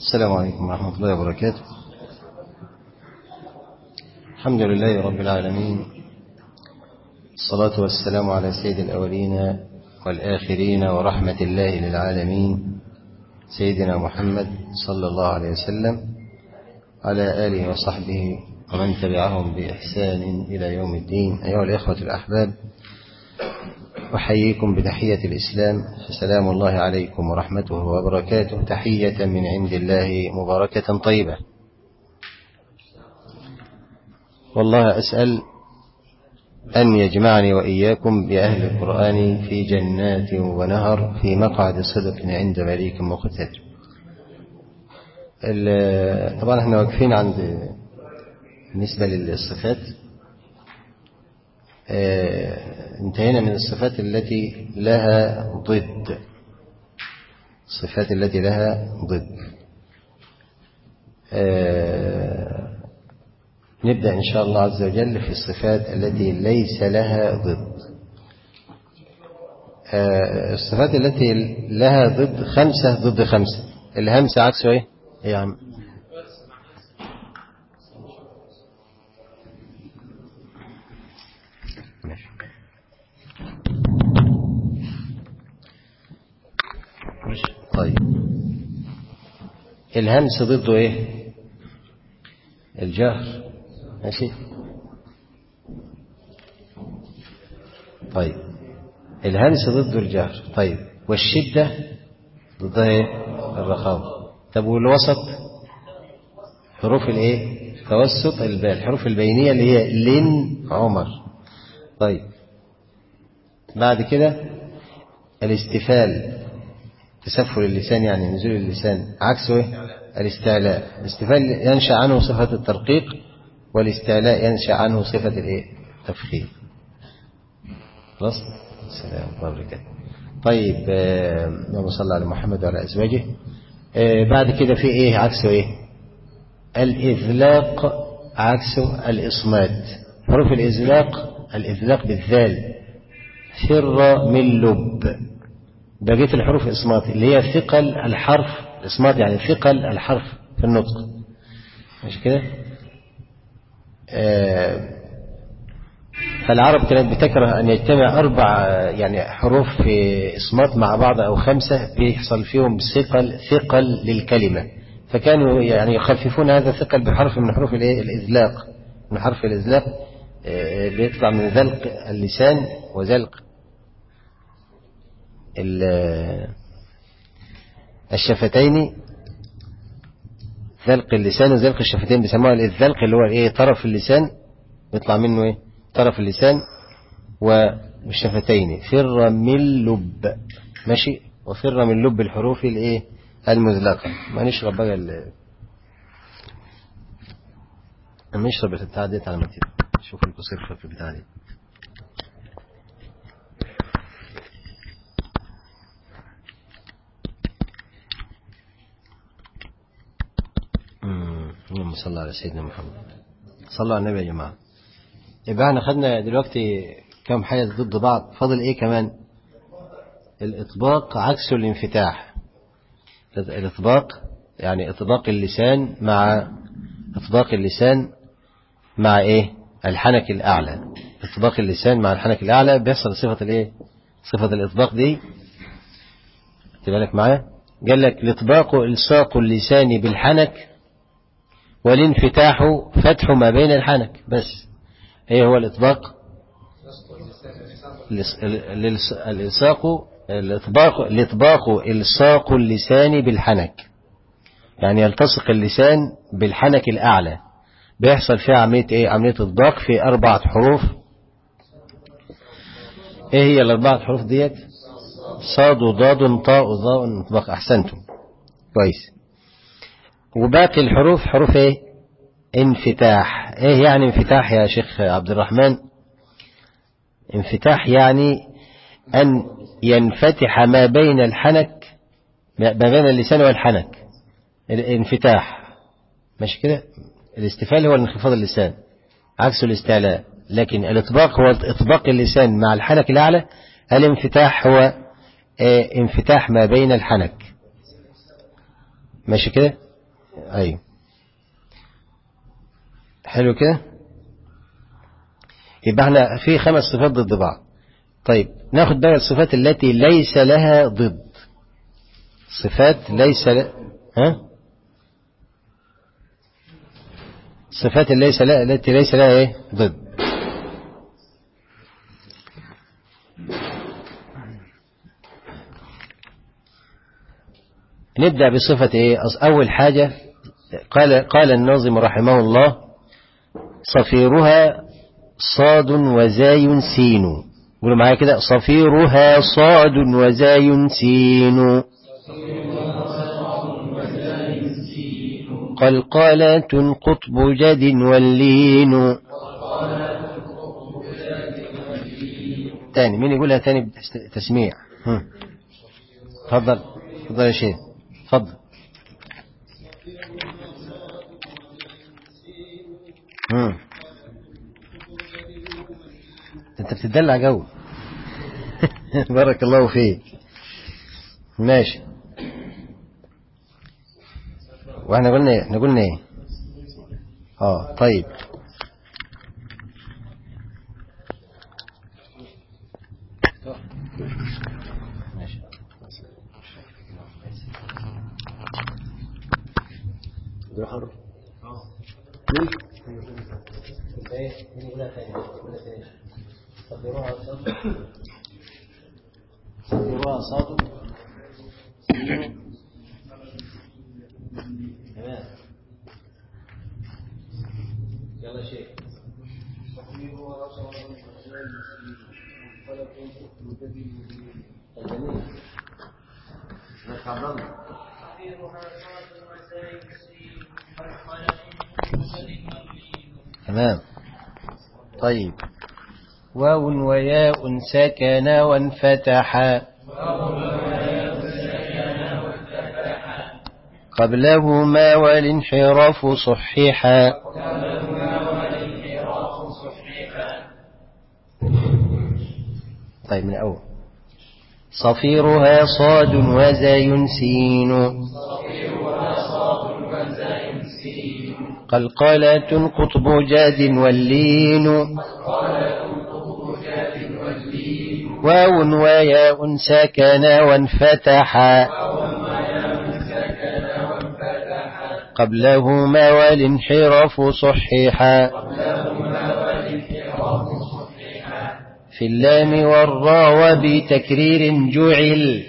السلام عليكم ورحمة الله وبركاته الحمد لله رب العالمين الصلاة والسلام على سيد الأولين والآخرين ورحمة الله للعالمين سيدنا محمد صلى الله عليه وسلم على آله وصحبه ومن تبعهم بإحسان إلى يوم الدين أيها الإخوة الأحباب أحييكم بتحية الإسلام فسلام الله عليكم ورحمته وبركاته تحية من عند الله مباركة طيبة والله أسأل أن يجمعني وإياكم بأهل القرآن في جنات ونهر في مقعد صدق عند مليك مقتدر طبعا احنا واقفين عند بالنسبة للصفات انتهينا من الصفات التي لها ضد الصفات التي لها ضد نبدأ إن شاء الله عز وجل في الصفات التي ليس لها ضد الصفات التي لها ضد خمسة ضد خمسة الهمسة عكسه ايه يا عم طيب الهمس ضده ايه الجهر ماشي طيب الهمس ضده الجهر طيب والشدة ضدها ايه الرخاوة طب والوسط حروف الايه توسط الباء الحروف البينية اللي هي لن عمر طيب بعد كده الاستفال تسفل اللسان يعني نزول اللسان عكسه ايه الاستعلاء الاستفال ينشأ عنه صفة الترقيق والاستعلاء ينشأ عنه صفة الايه التفخيم خلاص السلام عليكم طيب اللهم صل على محمد وعلى ازواجه آه بعد كده في ايه عكسه ايه الاذلاق عكسه الاصمات حروف الازلاق الاذلاق بالذال فر من لب بقية الحروف إصمات اللي هي ثقل الحرف إصمات يعني ثقل الحرف في النطق مش كده آه فالعرب كانت بتكره أن يجتمع أربع يعني حروف في إصمات مع بعض أو خمسة بيحصل فيهم ثقل ثقل للكلمة فكانوا يعني يخففون هذا الثقل بحرف من حروف الإذلاق من حرف الإذلاق آه بيطلع من ذلق اللسان وذلق الشفتين ذلق اللسان وذلق الشفتين بيسموها الذلق اللي هو ايه طرف اللسان بيطلع منه ايه طرف اللسان والشفتين فر من لب ماشي وفر من لب الحروف الايه المذلقه ما نشرب بقى ال نشرب البتاع ديت على ما شوف القصير في البتاع دي اللهم صل على سيدنا محمد صلوا على النبي يا جماعة يبقى احنا خدنا دلوقتي كم حاجة ضد بعض فاضل ايه كمان الاطباق عكسه الانفتاح الاطباق يعني اطباق اللسان مع اطباق اللسان مع ايه الحنك الاعلى اطباق اللسان مع الحنك الاعلى بيحصل صفة الايه صفة الاطباق دي بالك معايا قال لك الاطباق الصاق اللسان بالحنك والانفتاح فتح ما بين الحنك بس ايه هو الاطباق الالصاق الاطباق الاطباق الصاق اللسان بالحنك يعني يلتصق اللسان بالحنك الاعلى بيحصل فيها عمليه ايه عمليه اطباق في اربعه حروف ايه هي الاربعه حروف ديت صاد وضاد طاء وظاء اطباق احسنتم كويس وباقي الحروف حروف ايه انفتاح ايه يعني انفتاح يا شيخ عبد الرحمن انفتاح يعني ان ينفتح ما بين الحنك ما بين اللسان والحنك الانفتاح مش كده الاستفال هو انخفاض اللسان عكس الاستعلاء لكن الاطباق هو اطباق اللسان مع الحنك الاعلى الانفتاح هو اه انفتاح ما بين الحنك ماشي كده أيوه حلو كده يبقى احنا في خمس صفات ضد بعض طيب ناخد بقى الصفات التي ليس لها ضد صفات ليس ل... ها صفات ليس لا التي ليس لها ايه ضد نبدأ بصفة ايه اول حاجة قال قال الناظم رحمه الله صفيرها صاد وزاي سين قولوا معايا كده صفيرها صاد وزاي سين قلقالات قطب جد واللين تاني مين يقولها تاني بتسميع تفضل تفضل يا شيخ تفضل مم. انت بتدلع جو بارك الله فيك ماشي واحنا قلنا ايه احنا قلنا ايه اه طيب ماشي صفيروها صاد تمام يلا شيخ الجميل نتفضل تمام طيب واو وياء سكنا وانفتحا قبلهما والانحراف صحيحا طيب من أول صفيرها صاد وزاي سين قلقلة قطب جاد واللين واو وياء سكنا وانفتحا قبلهما والانحراف صحيحا في اللام والراء بتكرير جعل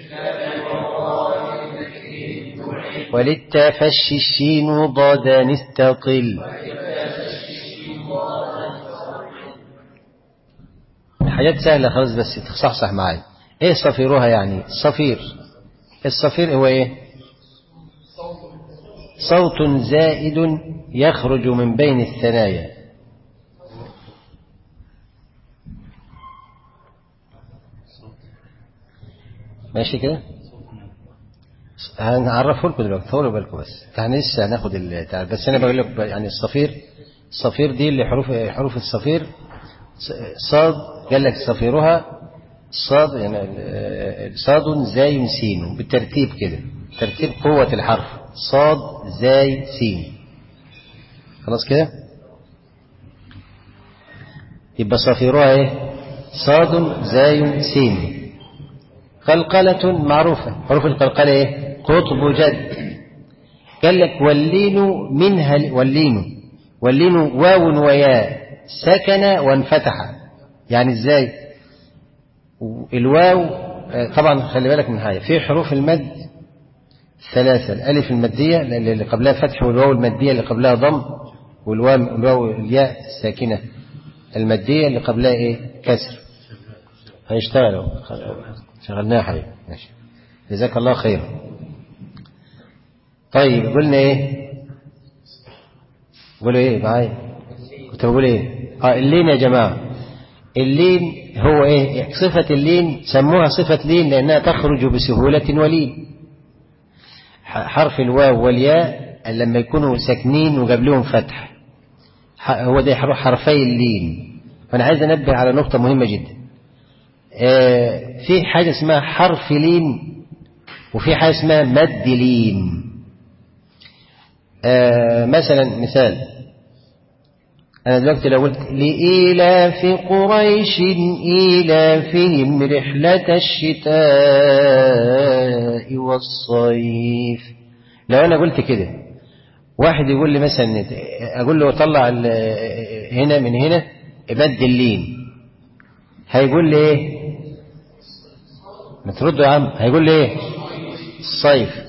وللتفشي الشين ضادا استقل حاجات سهلة خلاص بس تصحصح معايا ايه صفيرها يعني صفير الصفير هو ايه صوت زائد يخرج من بين الثنايا ماشي كده هنعرفه لكم دلوقتي طولوا بالكم بس احنا لسه هناخد ال- بس انا بقول لكم يعني الصفير الصفير دي اللي حروف حروف الصفير صاد قال لك صفيرها صاد يعني ال- صاد زاي سين بالترتيب كده ترتيب قوة الحرف صاد زاي سين خلاص كده يبقى صفيرها ايه صاد زاي سين قلقلة معروفة حروف القلقلة ايه قطب جد قال لك واللين منها واللين واللين واو وياء سكن وانفتح يعني ازاي الواو طبعا خلي بالك من حاجه في حروف المد ثلاثة الألف المادية اللي قبلها فتح والواو المادية اللي قبلها ضم والواو الواو الياء الساكنة المادية اللي قبلها إيه كسر هيشتغلوا شغلناها حبيبي ماشي جزاك الله خير طيب قلنا ايه قولوا ايه معايا كنت بقول ايه اه اللين يا جماعة اللين هو ايه صفة اللين سموها صفة لين لانها تخرج بسهولة ولين حرف الواو والياء لما يكونوا ساكنين وقبلهم فتح هو ده حرفي اللين فانا عايز انبه على نقطة مهمة جدا في حاجة اسمها حرف لين وفي حاجة اسمها مد لين آه مثلا مثال أنا دلوقتي لو قلت لإيلاف قريش إيلافهم رحلة الشتاء والصيف لو أنا قلت كده واحد يقول لي مثلا أقول له طلع هنا من هنا مد اللين هيقول لي إيه ما تردوا يا عم هيقول لي إيه الصيف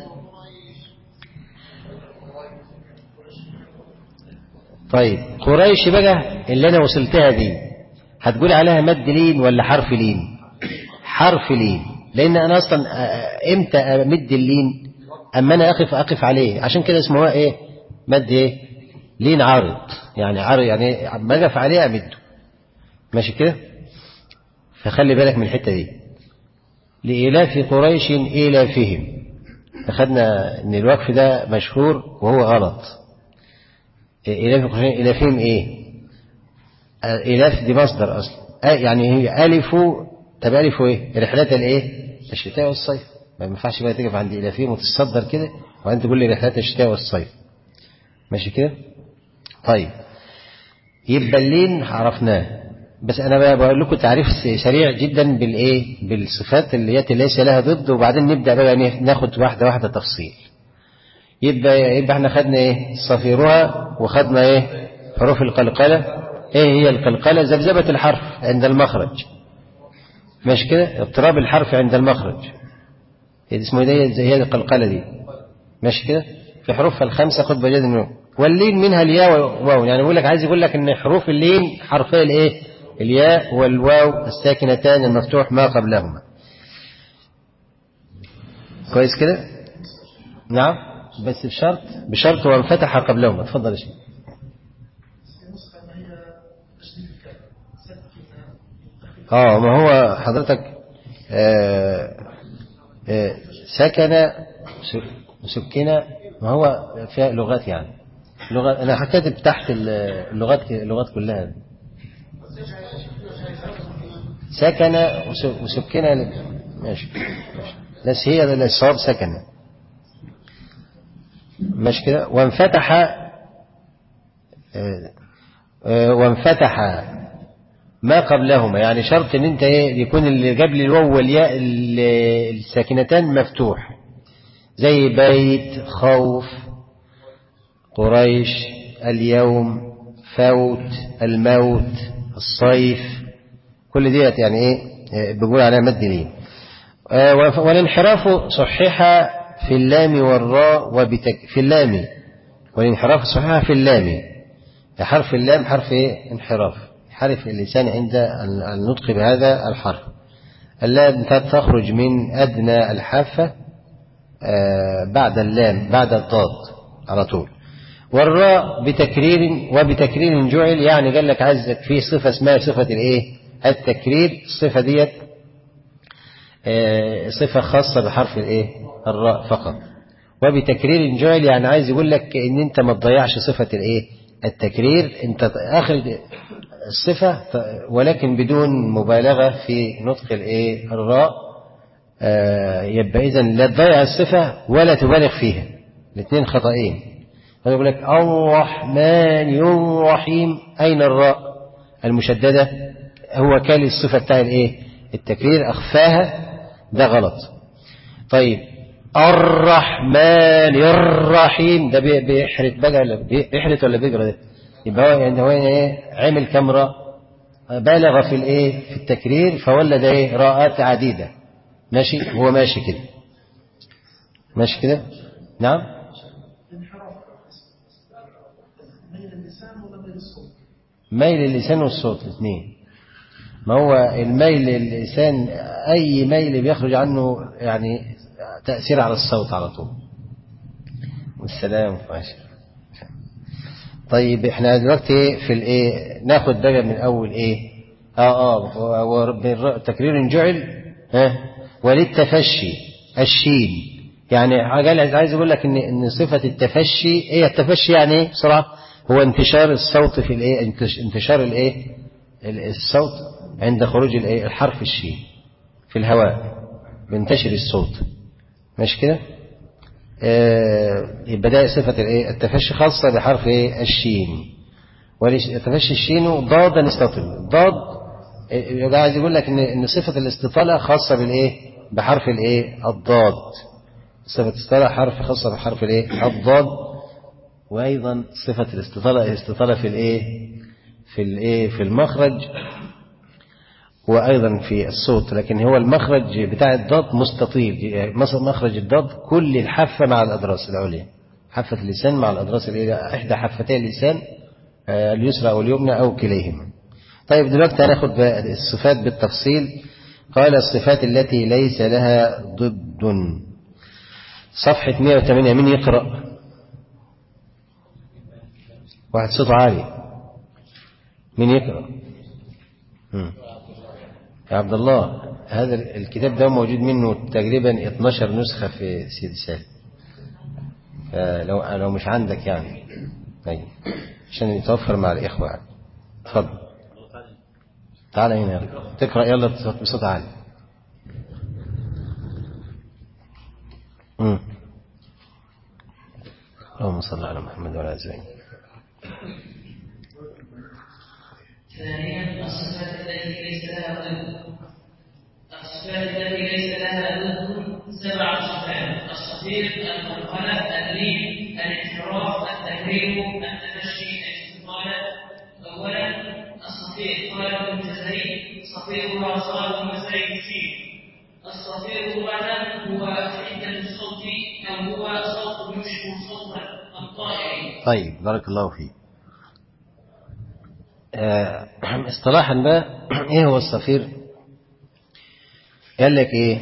طيب قريش بقى اللي انا وصلتها دي هتقول عليها مد لين ولا حرف لين حرف لين لان انا اصلا امتى امد اللين اما انا اقف اقف عليه عشان كده اسمه ايه مد ايه لين عارض يعني عارض يعني اما اقف عليه امده ماشي كده فخلي بالك من الحته دي لإلاف قريش إيلافهم أخذنا إن الوقف ده مشهور وهو غلط إلاف قريش إلافهم إيه إلاف دي مصدر أصلا يعني هي ألف طب ألف إيه رحلات الإيه الشتاء والصيف ما ينفعش بقى تقف عند إلافهم وتتصدر كده وأنت تقول لي رحلات الشتاء والصيف ماشي كده طيب يبقى اللين عرفناه بس انا بقى بقول لكم تعريف سريع جدا بالايه بالصفات اللي هي ليس لها ضد وبعدين نبدا بقى ناخد واحده واحده تفصيل يبقى يبقى احنا خدنا ايه صفيرها وخدنا ايه حروف القلقله ايه هي القلقله ذبذبه الحرف عند المخرج ماشي كده اضطراب الحرف عند المخرج اسمه ايه زي هي القلقله دي ماشي كده في حروفها الخمسه خد بجد منه واللين منها الياء والواو يعني بيقول لك عايز يقول لك ان حروف اللين حرفي الايه الياء والواو الساكنتان المفتوح ما قبلهما كويس كده نعم بس بشرط بشرط وانفتح قبلهما اتفضل يا شيخ اه ما هو حضرتك آه آه سكن سكن ما هو فيها لغات يعني لغة انا كاتب تحت اللغات اللغات كلها سكن وسكن ماشي بس هي الصواب سكن ماشي كده وانفتح وانفتح ما قبلهما يعني شرط ان انت ايه يكون اللي قبل الواو والياء الساكنتان مفتوح زي بيت خوف قريش اليوم فوت الموت الصيف كل ديت يعني ايه بيقول عليها مد لين والانحراف صحح في اللام والراء وبتك في اللام والانحراف صحيح في اللام حرف اللام حرف ايه انحراف حرف اللسان عند النطق بهذا الحرف اللام تخرج من أدنى الحافة بعد اللام بعد الضاد على طول والراء بتكرير وبتكرير جعل يعني قال لك عزك في صفة اسمها صفة الايه التكرير الصفة ديت صفة خاصة بحرف الايه الراء فقط وبتكرير جعل يعني عايز يقول لك ان انت ما تضيعش صفة الايه التكرير انت اخر الصفة ولكن بدون مبالغة في نطق الايه الراء يبقى اذا لا تضيع الصفة ولا تبالغ فيها الاثنين خطأين يقول لك الرحمن الرحيم أين الراء المشددة هو كان الصفة بتاع الايه التكرير أخفاها ده غلط طيب الرحمن الرحيم ده بيحرت بقى ولا بيحرت ولا بيجرى ده يبقى هو يعني هو ايه عمل كم راء بالغ في الايه في التكرير فولد ايه راءات عديدة ماشي هو ماشي كده ماشي كده نعم ميل اللسان والصوت الاثنين ما هو الميل اللسان أي ميل بيخرج عنه يعني تأثير على الصوت على طول والسلام ماشي طيب احنا دلوقتي في الايه ناخد بقى من اول ايه اه اه تكرير جعل ها وللتفشي الشين يعني عايز اقول لك ان ان صفه التفشي هي التفشي يعني ايه بسرعه هو انتشار الصوت في الايه انتشار الايه الصوت عند خروج الايه الحرف الشين في الهواء بينتشر الصوت مش كده آه يبقى ده صفة الايه التفشي خاصة بحرف ايه الشين والتفشي الشين ضادا يستطل ضاد يبقى عايز يقول لك ان ان صفة الاستطالة خاصة بالايه بحرف الايه الضاد صفة الاستطالة حرف خاصة بحرف الايه الضاد وايضا صفة الاستطالة الاستطالة في الايه في الايه في المخرج وأيضا في الصوت لكن هو المخرج بتاع الضاد مستطيل مخرج الضاد كل الحافة مع الأدراس العليا حافة اللسان مع الأدراس العليا إحدى حافتي اللسان اليسرى أو اليمنى أو كليهما طيب دلوقتي هناخد الصفات بالتفصيل قال الصفات التي ليس لها ضد صفحة 108 من يقرأ واحد صوت عالي من يقرأ مم. يا عبد الله هذا الكتاب ده موجود منه تقريبا 12 نسخة في سيدي سالم لو لو مش عندك يعني طيب عشان يتوفر مع الإخوة يعني اتفضل تعال هنا يلا تقرأ يلا بصوت عالي امم اللهم صل على محمد وعلى آله ثانيا الصفات التي ليس لها ضد الصفات التي ليس لها ضد سبع صفات الصفير القلقلة اللين الانحراف التهريب التفشي الاستطالة أولا الصفير قال ابن الجزري صفيرها صاد وزيد سين الصفير لغة هو حدة الصوت أو هو صوت يشبه صوت الطائر طيب بارك الله فيك آه، اصطلاحا بقى ايه هو الصفير قال لك ايه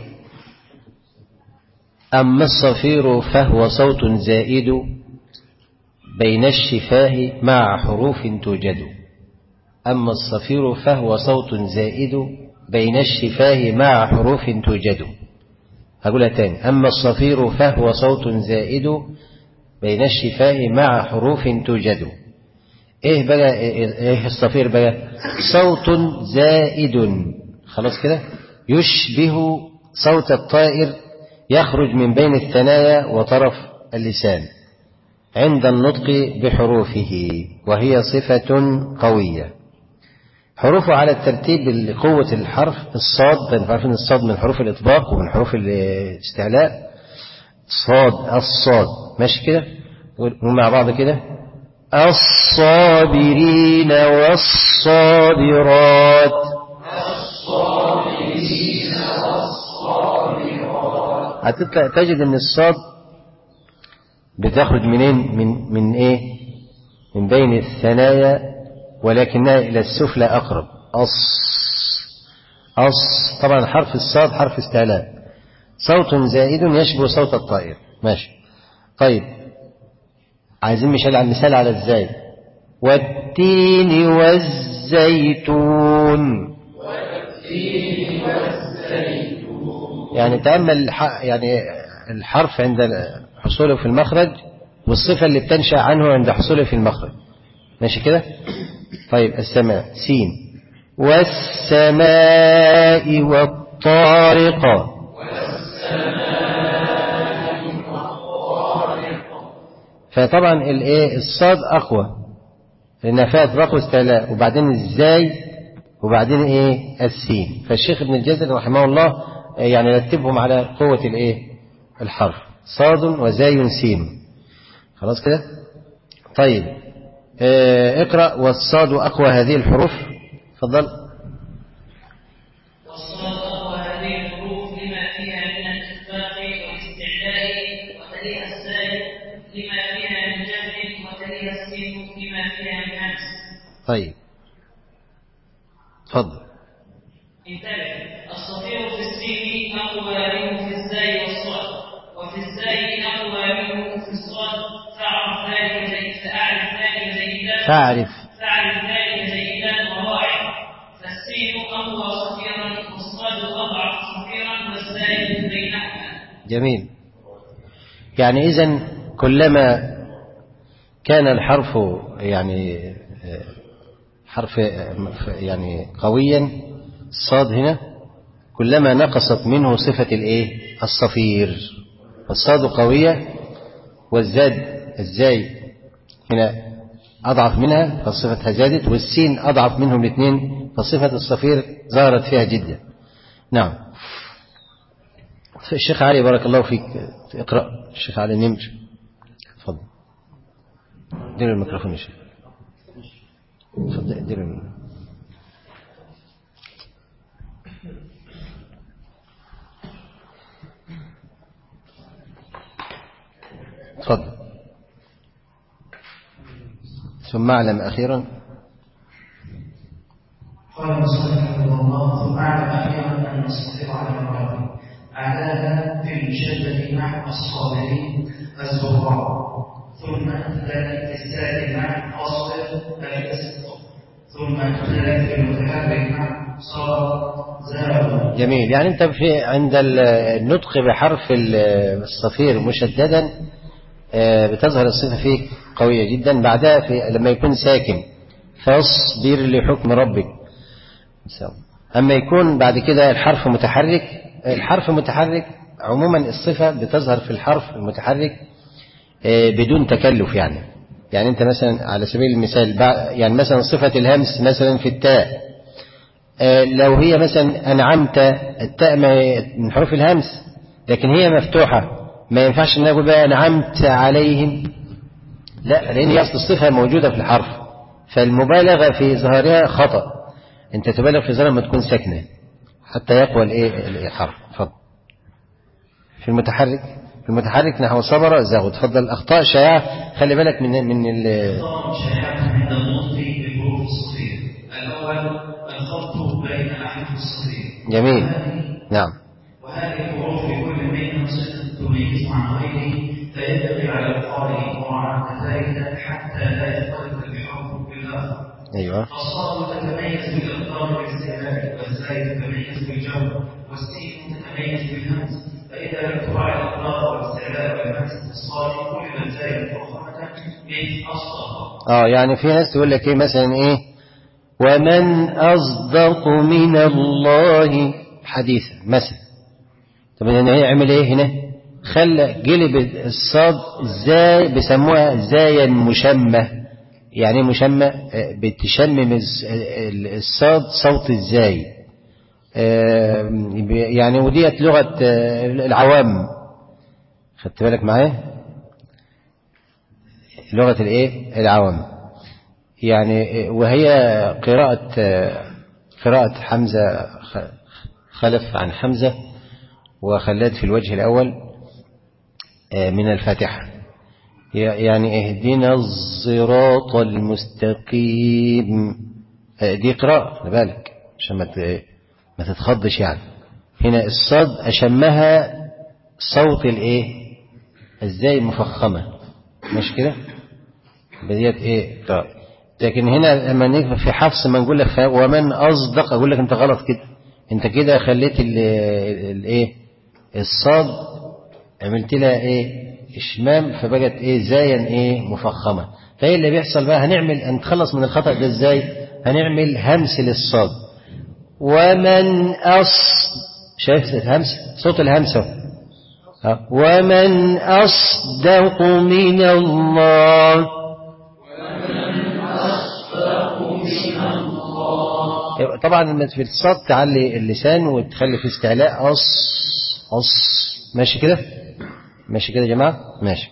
اما الصفير فهو صوت زائد بين الشفاه مع حروف توجد اما الصفير فهو صوت زائد بين الشفاه مع حروف توجد هقولها تاني اما الصفير فهو صوت زائد بين الشفاه مع حروف توجد ايه بقى ايه الصفير بقى صوت زائد خلاص كده يشبه صوت الطائر يخرج من بين الثنايا وطرف اللسان عند النطق بحروفه وهي صفة قوية حروفه على الترتيب لقوة الحرف الصاد انتوا عارفين الصاد من حروف الإطباق ومن حروف الاستعلاء صاد الصاد ماشي كده ومع بعض كده الصابرين والصابرات الصابرين والصابرات هتطلع تجد ان الصاد بتخرج منين من من ايه من بين الثنايا ولكنها الى السفلى اقرب أص أص طبعا حرف الصاد حرف استعلاء صوت زائد يشبه صوت الطائر ماشي طيب عايزين مثال على مثال على ازاي والتين والزيتون والتين والزيتون يعني تأمل يعني الحرف عند حصوله في المخرج والصفة اللي بتنشأ عنه عند حصوله في المخرج ماشي كده طيب السماء سين والسماء والطارق فطبعا الايه الصاد اقوى لانها فيها اطلاق واستعلاء وبعدين الزاي وبعدين ايه السين فالشيخ ابن الجزري رحمه الله يعني رتبهم على قوة الايه الحرف صاد وزاي سين خلاص كده طيب اه اقرأ والصاد أقوى هذه الحروف تفضل والصاد أقوى هذه الحروف لما فيها من الإخفاق والاستعلاء وتليها الساي لما فيها من جهل وتليها السين لما فيها من همس طيب تفضل انتبه الصفير في السين أقوى منه في الزاي والصاد وفي الزاي أقوى منه في الصاد فاعرف ذلك زي فأعرف ذلك جيدا فاعرف فاعرف ذلك جيدا وراعي فالسين أقوى صفيرا والصاد أضعف صفيرا والزاي بينهما جميل يعني إذا كلما كان الحرف يعني حرف يعني قويا الصاد هنا كلما نقصت منه صفة الايه الصفير فالصاد قوية والزاد الزاي هنا أضعف منها فصفتها زادت والسين أضعف منهم الاثنين فصفة الصفير ظهرت فيها جدا نعم الشيخ علي بارك الله فيك اقرأ الشيخ علي نمر تفضل اديله الميكروفون يا شيخ تفضل اديله الميكروفون تفضل ثم اعلم أخيرا قال المصنف رحمه الله ثم اعلم اخيرا ان الصفر على مراتب اعلاها في المشدد مع الصابرين الزراع ثم ذلك في الساكن مع اصبر الاسق ثم ذلك في المتحرك مع صار زاو جميل يعني انت في عند النطق بحرف الصفير مشددا آه، بتظهر الصفة فيه قوية جدا بعدها في لما يكون ساكن فاصبر لحكم ربك أما يكون بعد كده الحرف متحرك الحرف متحرك عموما الصفة بتظهر في الحرف المتحرك آه، بدون تكلف يعني يعني انت مثلا على سبيل المثال بع- يعني مثلا صفة الهمس مثلا في التاء آه، لو هي مثلا أنعمت التاء ما- من حروف الهمس لكن هي مفتوحة ما ينفعش ان اقول بقى أنعمت عليهم لا لأن هي أصل الصفة موجودة في الحرف فالمبالغة في إظهارها خطأ أنت تبالغ في إظهارها لما تكون ساكنة حتى يقوى الإيه الحرف اتفضل في المتحرك في المتحرك نحو صبر زاغ تفضل أخطاء شائعة خلي بالك من من ال- خطأ شائع عند النطق بحروف الصفير الاول الخط بين احرف الصفير جميل وهذه- نعم وهذه الحروف لكل منها صفة تميز عن غيره فينبغي على القارئ مراعاة ذلك حتى لا يختلط الحرف بالآخر أيوه فالصاد تتميز بالإقرار والاستعلاء والزاي تتميز بالجر والسين تتميز بالهمس فإذا لم تراعي الإقرار والاستعلاء والهمس في الصاد كل الزاي مفخمة من أصلها اه يعني في ناس تقول لك ايه مثلا ايه ومن اصدق من الله حديثا مثلا طب هنا يعمل ايه هنا خلى جلب الصاد زاي بيسموها زايا مشمة يعني ايه مشمة آه، بتشمم الز- ال- الصاد صوت الزاي آه، يعني وديت لغة آه، العوام خدت بالك معايا لغة الايه العوام يعني وهي قراءة قراءة حمزة خلف عن حمزة وخلاد في الوجه الأول من الفاتحة يعني اهدنا الصراط المستقيم دي قراءة خلي بالك عشان ما ت- ما تتخضش يعني هنا الصاد أشمها صوت الايه ازاي مفخمة مش كده بديت ايه طيب لكن هنا لما نكتب في حفص ما نقول لك خ- ومن اصدق اقول لك انت غلط كده انت كده خليت ال- الايه الصاد عملت لها ايه اشمام فبقت ايه زايا ايه مفخمه فايه اللي بيحصل بقى هنعمل هنتخلص من الخطا ده ازاي هنعمل همس للصاد ومن أص شايف الهمس صوت الهمسة ها. ومن أصدق من الله طبعا لما في الصاد تعلي اللسان وتخلي في استعلاء أص أص ماشي كده ماشي كده يا جماعة ماشي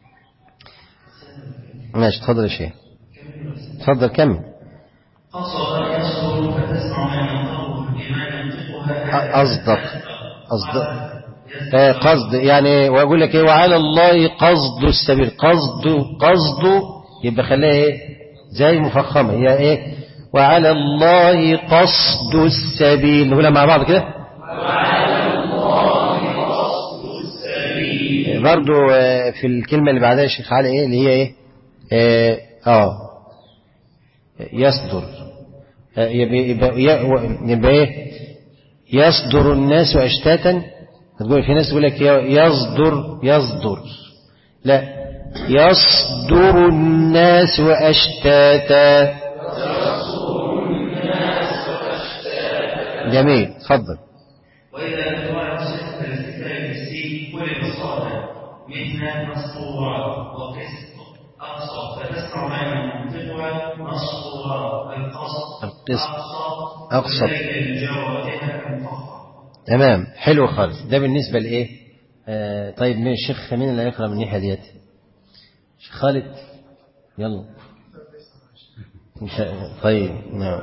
ماشي تفضل يا شيخ تفضل كمل قصر يصدر فتسمع ما ينطقه بما ينطقها أصدق أصدق آه، قصد يعني واقول لك ايه وعلى الله قصد السبيل قصد قصد يبقى خليها ايه زي مفخمه هي ايه وعلى الله قصد السبيل نقولها مع بعض كده برضو آه، في الكلمة اللي بعدها يا شيخ علي ايه اللي هي ايه اه, آه يصدر آه، يبقى, يبقى, يبقى ايه يصدر الناس أشتاتا هتقول في ناس تقول لك يصدر يصدر لا يصدر الناس أشتاتا جميل تفضل وإذا تبعت صفة الاستفهام في السين قلب صادا مثل مسطورة مصر القصد القسط. أقصد أقصد. إليك بجوارها المفخر تمام حلو خالص ده بالنسبة لإيه آه طيب مين الشيخ مين اللي هيقرأ من الناحية ديت شيخ خالد يلا إنت- طيب نعم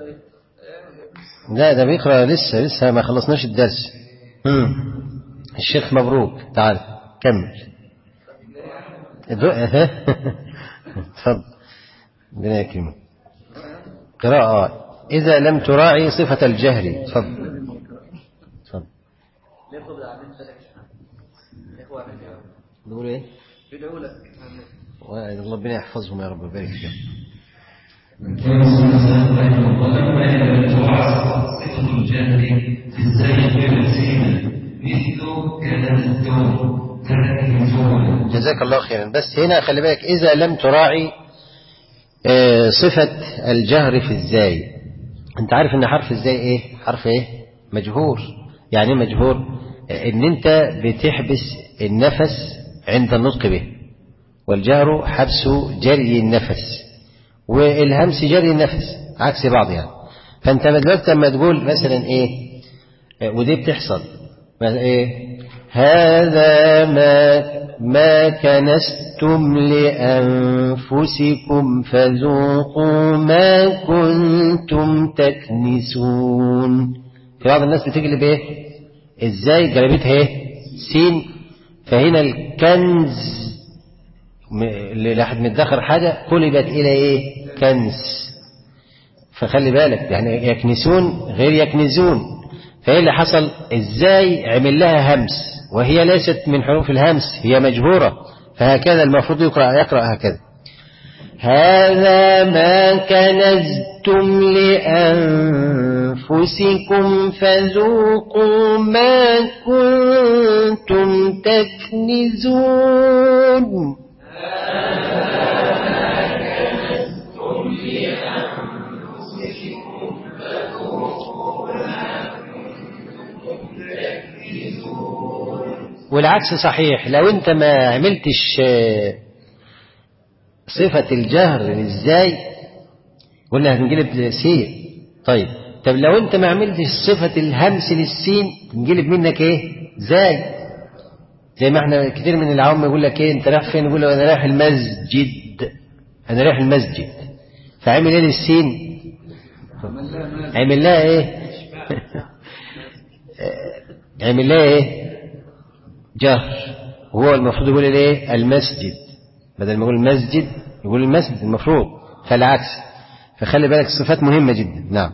لا ده بيقرأ لسه لسه ما خلصناش الدرس مم. الشيخ مبروك تعال كمل الدو- ها؟ اتفضل ربنا يكرمك قراءة إذا لم تراعي صفة الجهر تفضل تفضل نقول ايه؟ ربنا يحفظهم يا رب ويبارك فيهم ولما إذا توعى صفة الجهل في الزيغ والسين مثل كذبتم تركتم جزاك الله خيرا بس هنا خلي بالك إذا لم تراعي آه، صفة الجهر في الزاي أنت عارف إن حرف الزاي إيه؟ حرف إيه؟ مجهور يعني إيه مجهور؟ آه، إن أنت بتحبس النفس عند النطق به والجهر حبس جري النفس والهمس جري النفس عكس بعض يعني فأنت دلوقتي لما تقول مثلا إيه؟ آه، ودي بتحصل ما- إيه؟ هذا ما ما كنستم لأنفسكم فذوقوا ما كنتم تكنسون في بعض الناس بتقلب ايه ازاي جلبتها ايه سين فهنا الكنز م- اللي لحد متدخر حاجة قلبت إلى إيه كنز فخلي بالك يعني يكنسون غير يكنزون فايه اللي حصل ازاي عمل لها همس وهي ليست من حروف الهمس هي مجهورة فهكذا المفروض يقرأ يقرأ هكذا هذا ما كنزتم لأنفسكم فذوقوا ما كنتم تكنزون والعكس صحيح لو انت ما عملتش آه، صفة الجهر ازاي قلنا هنجلب سين طيب طب لو انت ما عملتش صفة الهمس للسين نجلب منك ايه زاي زي ما احنا كتير من العوام يقول لك ايه انت رايح فين يقول له انا رايح المسجد انا رايح المسجد فعمل ايه للسين عمل لها ايه عمل لها ايه جهر وهو المفروض يقول الايه المسجد بدل ما يقول المسجد يقول المسجد المفروض فالعكس فخلي بالك الصفات مهمة جدا نعم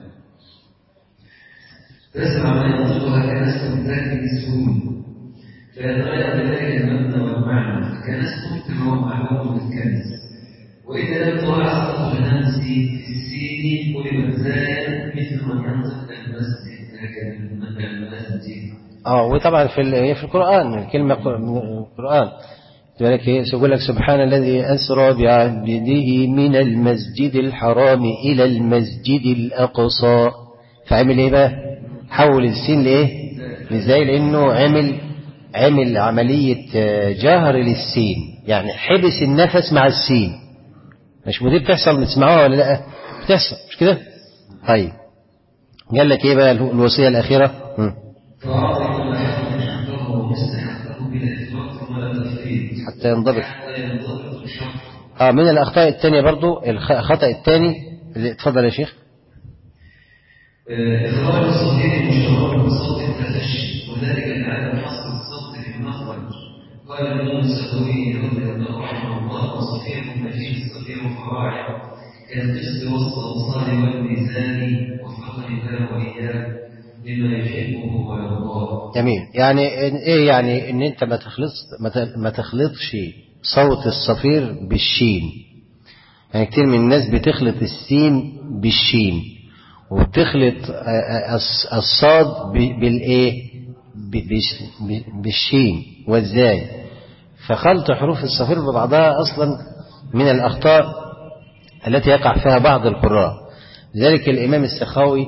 تسمع من ينطقها كنستم تكنسون فيتغير بذلك المبنى والمعنى كنستم كما هو معلوم بالكنز وإذا لم تراعى صفة الهمس في السين قلبت زايا مثل من ينطق المسجد لكن المسجد اه وطبعا في ال- هي في القرآن الكلمة ق- من القرآن لذلك إيه؟ يقول لك سبحان الذي أسرى بعبده من المسجد الحرام إلى المسجد الأقصى فعمل إيه بقى؟ حول السين لإيه؟ لإزاي؟ لأنه عمل عمل عملية آه، جهر للسين يعني حبس النفس مع السين مش ودي بتحصل بتسمعوها ولا لا؟ بتحصل مش كده؟ طيب قال لك إيه بقى الوصية الأخيرة؟ مم. فأعطي كل حق حقه ومستحقه بلا إفراط ولا تفريط حتى ينضبط حتى ينضبط الشرط اه من الأخطاء الثانية برضو الخ- الخطأ الثاني اللي اتفضل يا شيخ إخراج الصغير مشترك بصوت التفشي وذلك لعدم حصر الصوت في المخرج قال الإمام السخوي رضي الله عنه الله وصفير ما فيه الصغير فراعي كالقسط والصلصال والميزان وفقنا وإياه لما يحبه ويرضاه جميل يعني إن- ايه يعني ان انت ما تخلطش ما ت- ما تخلطش صوت الصفير بالشين يعني كتير من الناس بتخلط السين بالشين وبتخلط آه، آه، الص- الصاد ب- بالايه ب- بش- ب- بالشين والزاي فخلط حروف الصفير ببعضها اصلا من الاخطاء التي يقع فيها بعض القراء لذلك الامام السخاوي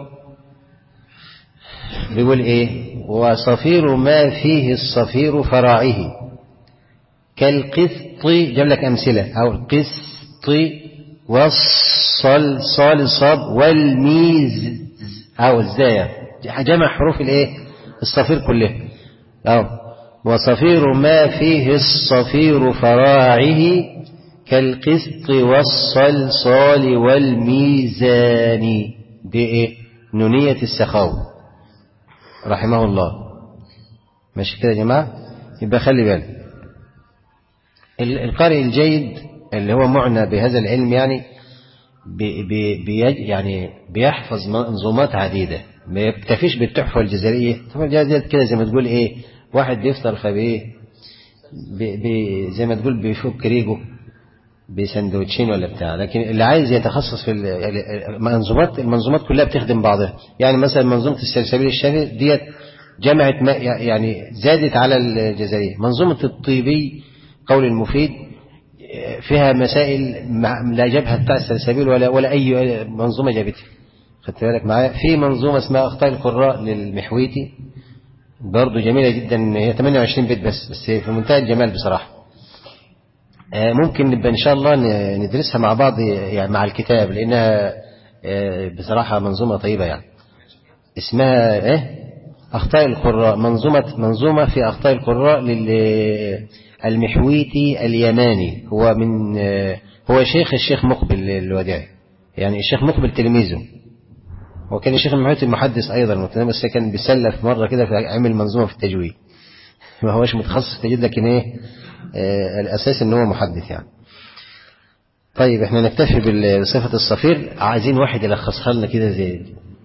بيقول ايه وصفير ما فيه الصفير فراعه كالقسط جاب لك امثله او القسط والصل صال صاد والميز أو الزايا جمع حروف الايه الصفير كلها أو وصفير ما فيه الصفير فراعه كالقسط والصلصال والميزان دي ايه نونية السخاوة رحمه الله ماشي كده يا جماعة يبقى خلي بالك ال- القارئ الجيد اللي هو معنى بهذا العلم يعني بي بي بيج يعني بيحفظ منظومات عديدة ما يكتفيش بالتحفة الجزائرية التحفة الجزائرية كده زي ما تقول ايه واحد بيفطر فبايه بي بي زي ما تقول بيفك ريجه بسندوتشين ولا بتاع لكن اللي عايز يتخصص في ال- المنظومات المنظومات كلها بتخدم بعضها يعني مثلا منظومة السلسبيل الشافعي ديت جمعت ما يعني زادت على الجزائرية منظومة الطيبي قول المفيد فيها مسائل مع- لا جابها بتاع السلسبيل ولا ولا اي منظومه جابتها خدت بالك معايا في منظومه اسمها اخطاء القراء للمحويتي برضه جميله جدا هي 28 بيت بس بس في منتهى الجمال بصراحه آه، ممكن نبقى ان شاء الله ن- ندرسها مع بعض يعني مع الكتاب لانها آه، بصراحه منظومه طيبه يعني اسمها ايه اخطاء القراء منظومه منظومه في اخطاء القراء للمحويتي اليماني هو من آه، هو شيخ الشيخ مقبل الوداعي يعني الشيخ مقبل تلميذه وكان الشيخ المحويتي محدث ايضا بس كان بيسلف مره كده فعمل منظومه في التجويد ما هوش متخصص في التجويد لكن ايه آه، الاساس ان هو محدث يعني طيب احنا نكتفي بصفة الصفير عايزين واحد يلخصها لنا كده زي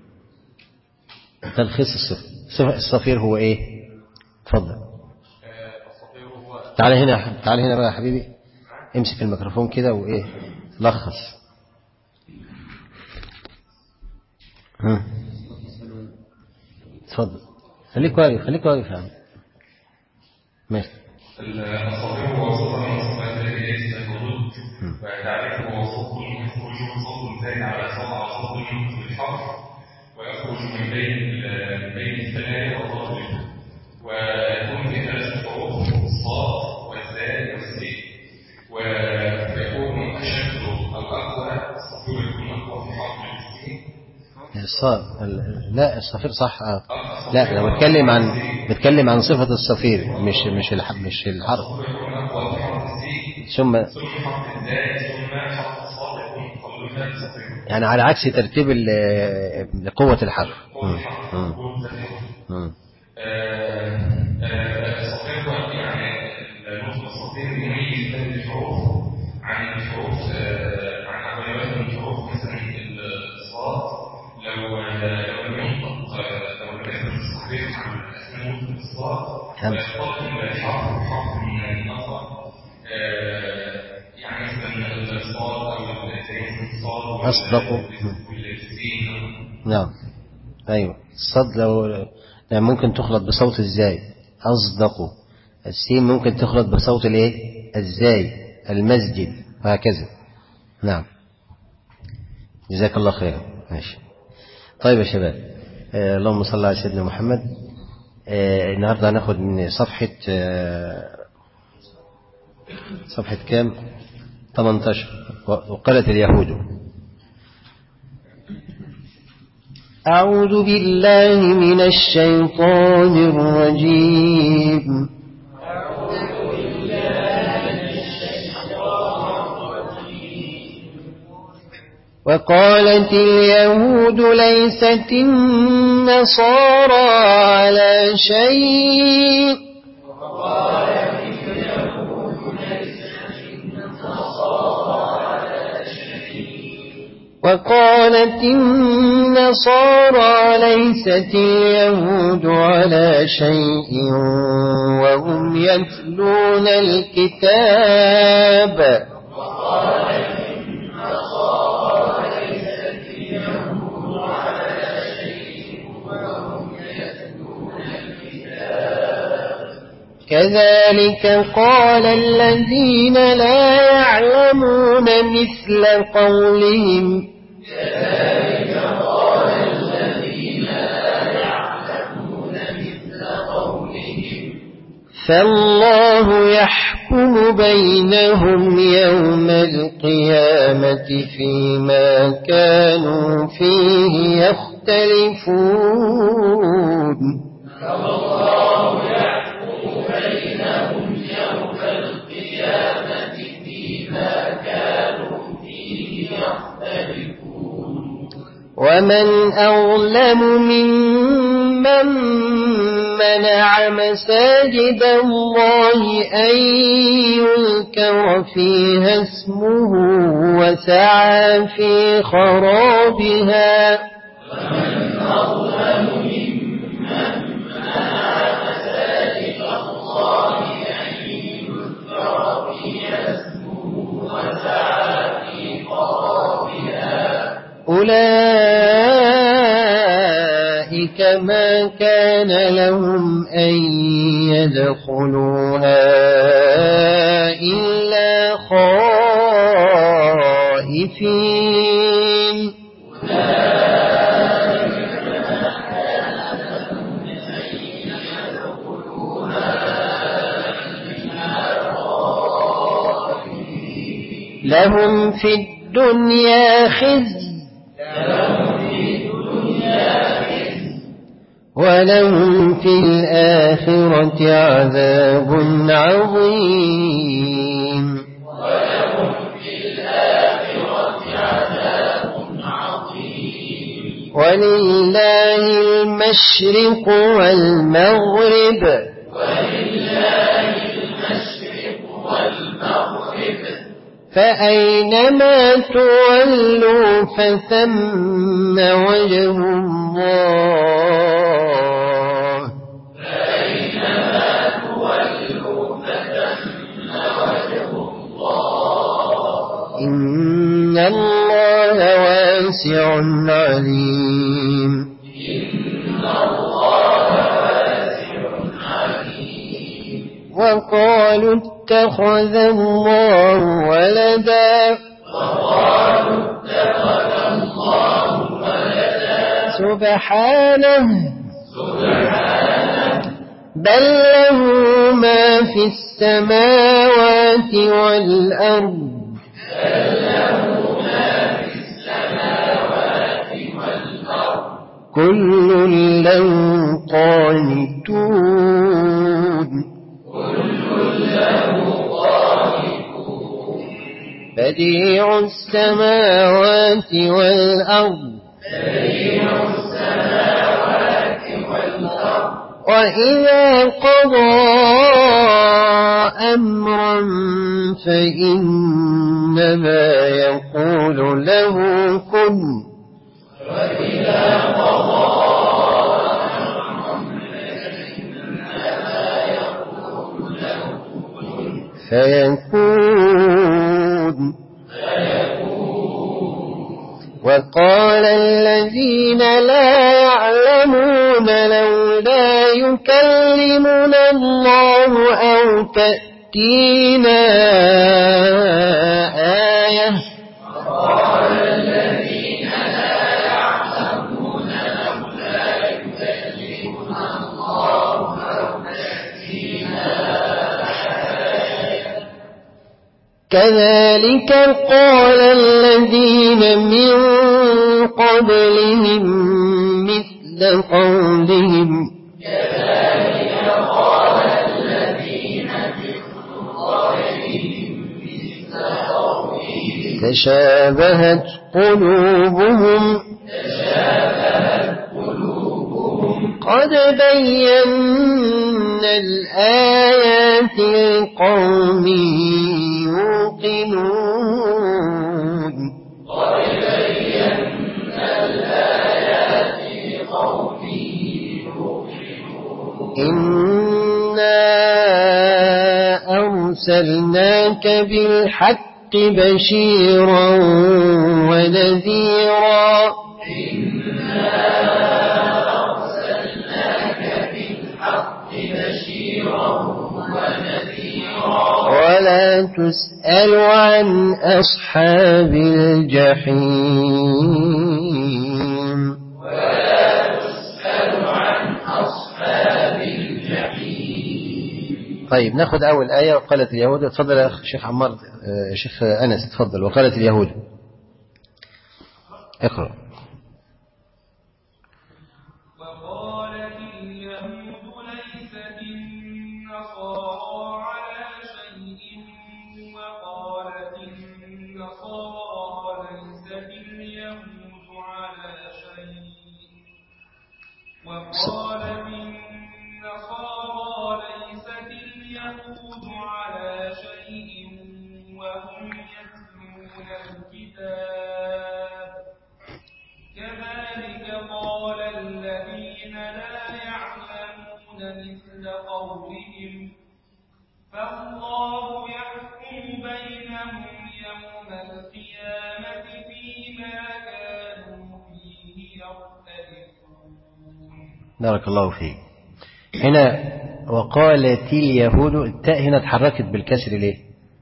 تلخيص الصفر صفة الصفير هو ايه اتفضل تعال هنا تعال هنا بقى يا حبيبي امسك الميكروفون كده وايه لخص ها. اتفضل خليك واقف خليك واقف يا عم ماشي الصغير هو صفة من الصفات التي ليست الوجود وتعريفه هو صوت يخرج صوت زائد على صوت على صوت ينقل الحرف ويخرج من بين من بين الثنايا والرجل ويكون في ثلاث حروف الصاد والزاي والسين ويكون أشد الأقوى الصفير يكون أقوى في حرف السين الصاد ال- لا الصفير صح آه. لا انا بتكلم عن بتكلم عن صفة الصفير مش مش الح... مش الحرف يكون أقوى في حرف السين ثم ثم حرف الزاي ثم حرف الصاد يكون قليلا الصفير يعني على عكس ترتيب ال- قوة الحرف مم. مم. مم. الصفير يعني النطق الصفير يميز بين الحروف عن الحروف آه، عن غيرها من الحروف مثلا الصاد لو لو لم ينطق آه، لو لم يكن الصفير عن نطق الصاد خمسة. ويطلق الحرف حرف من النطق آه، يعني مثلا الصاد او زي الصاد وال- أصدق. والسين نعم أيوة الصد لو يعني ممكن تخلط بصوت الزاي أصدق السين ممكن تخلط بصوت الايه الزاي المسجد وهكذا نعم جزاك الله خيرا ماشي طيب يا شباب آه اللهم صل على سيدنا محمد آه النهارده هناخد من صفحة آه صفحة كام 18 وقالت اليهود أعوذ بالله من الشيطان الرجيم وقالت اليهود ليست النصارى على شيء وقالت النصارى ليست اليهود على شيء وهم يتلون الكتاب كذلك قال الذين لا يعلمون مثل قولهم فالله يحكم بينهم يوم القيامة فيما كانوا فيه يختلفون ومن أظلم ممن منع مساجد الله أن يذكر فيها اسمه وسعى في خرابها أولئك ما كان لهم أن يدخلوها إلا خائفين لهم في الدنيا خزي ولهم في الآخرة عذاب عظيم ولله المشرق والمغرب فأينما تولوا فثم وجه الله إن الله واسع عليم وقالوا اتخذ الله ولدا سبحانه بل له ما في السماوات والأرض كل له قانتون بديع السماوات والأرض وإذا قضى أمرا فإنما يقول له كن فيكون وقال الذين لا يعلمون لولا يكلمنا الله أو تأتينا آية كذلك قال الذين من قبلهم مثل قولهم تشابهت قلوبهم قد بينا الآيات لقوم يوقنون إنا أرسلناك بالحق بشيرا ونذيرا ولا تسأل عن أصحاب الجحيم طيب ناخد أول آية وقالت اليهود اتفضل يا أخ شيخ عمار آه، شيخ أنس اتفضل وقالت اليهود اقرأ وقالت اليهود ليست النصارى على شيء وقالت النصارى ليست اليهود على شيء وقالت النصارى ليست اليهود على شيء وهم يتلون الكتاب كذلك قال الذين لا يعلمون مثل قولهم فالله يحكم بينهم يوم القيامة فيما كانوا فيه يختلفون بارك الله فيك هنا وقالت اليهود التاء هنا اتحركت بالكسر ليه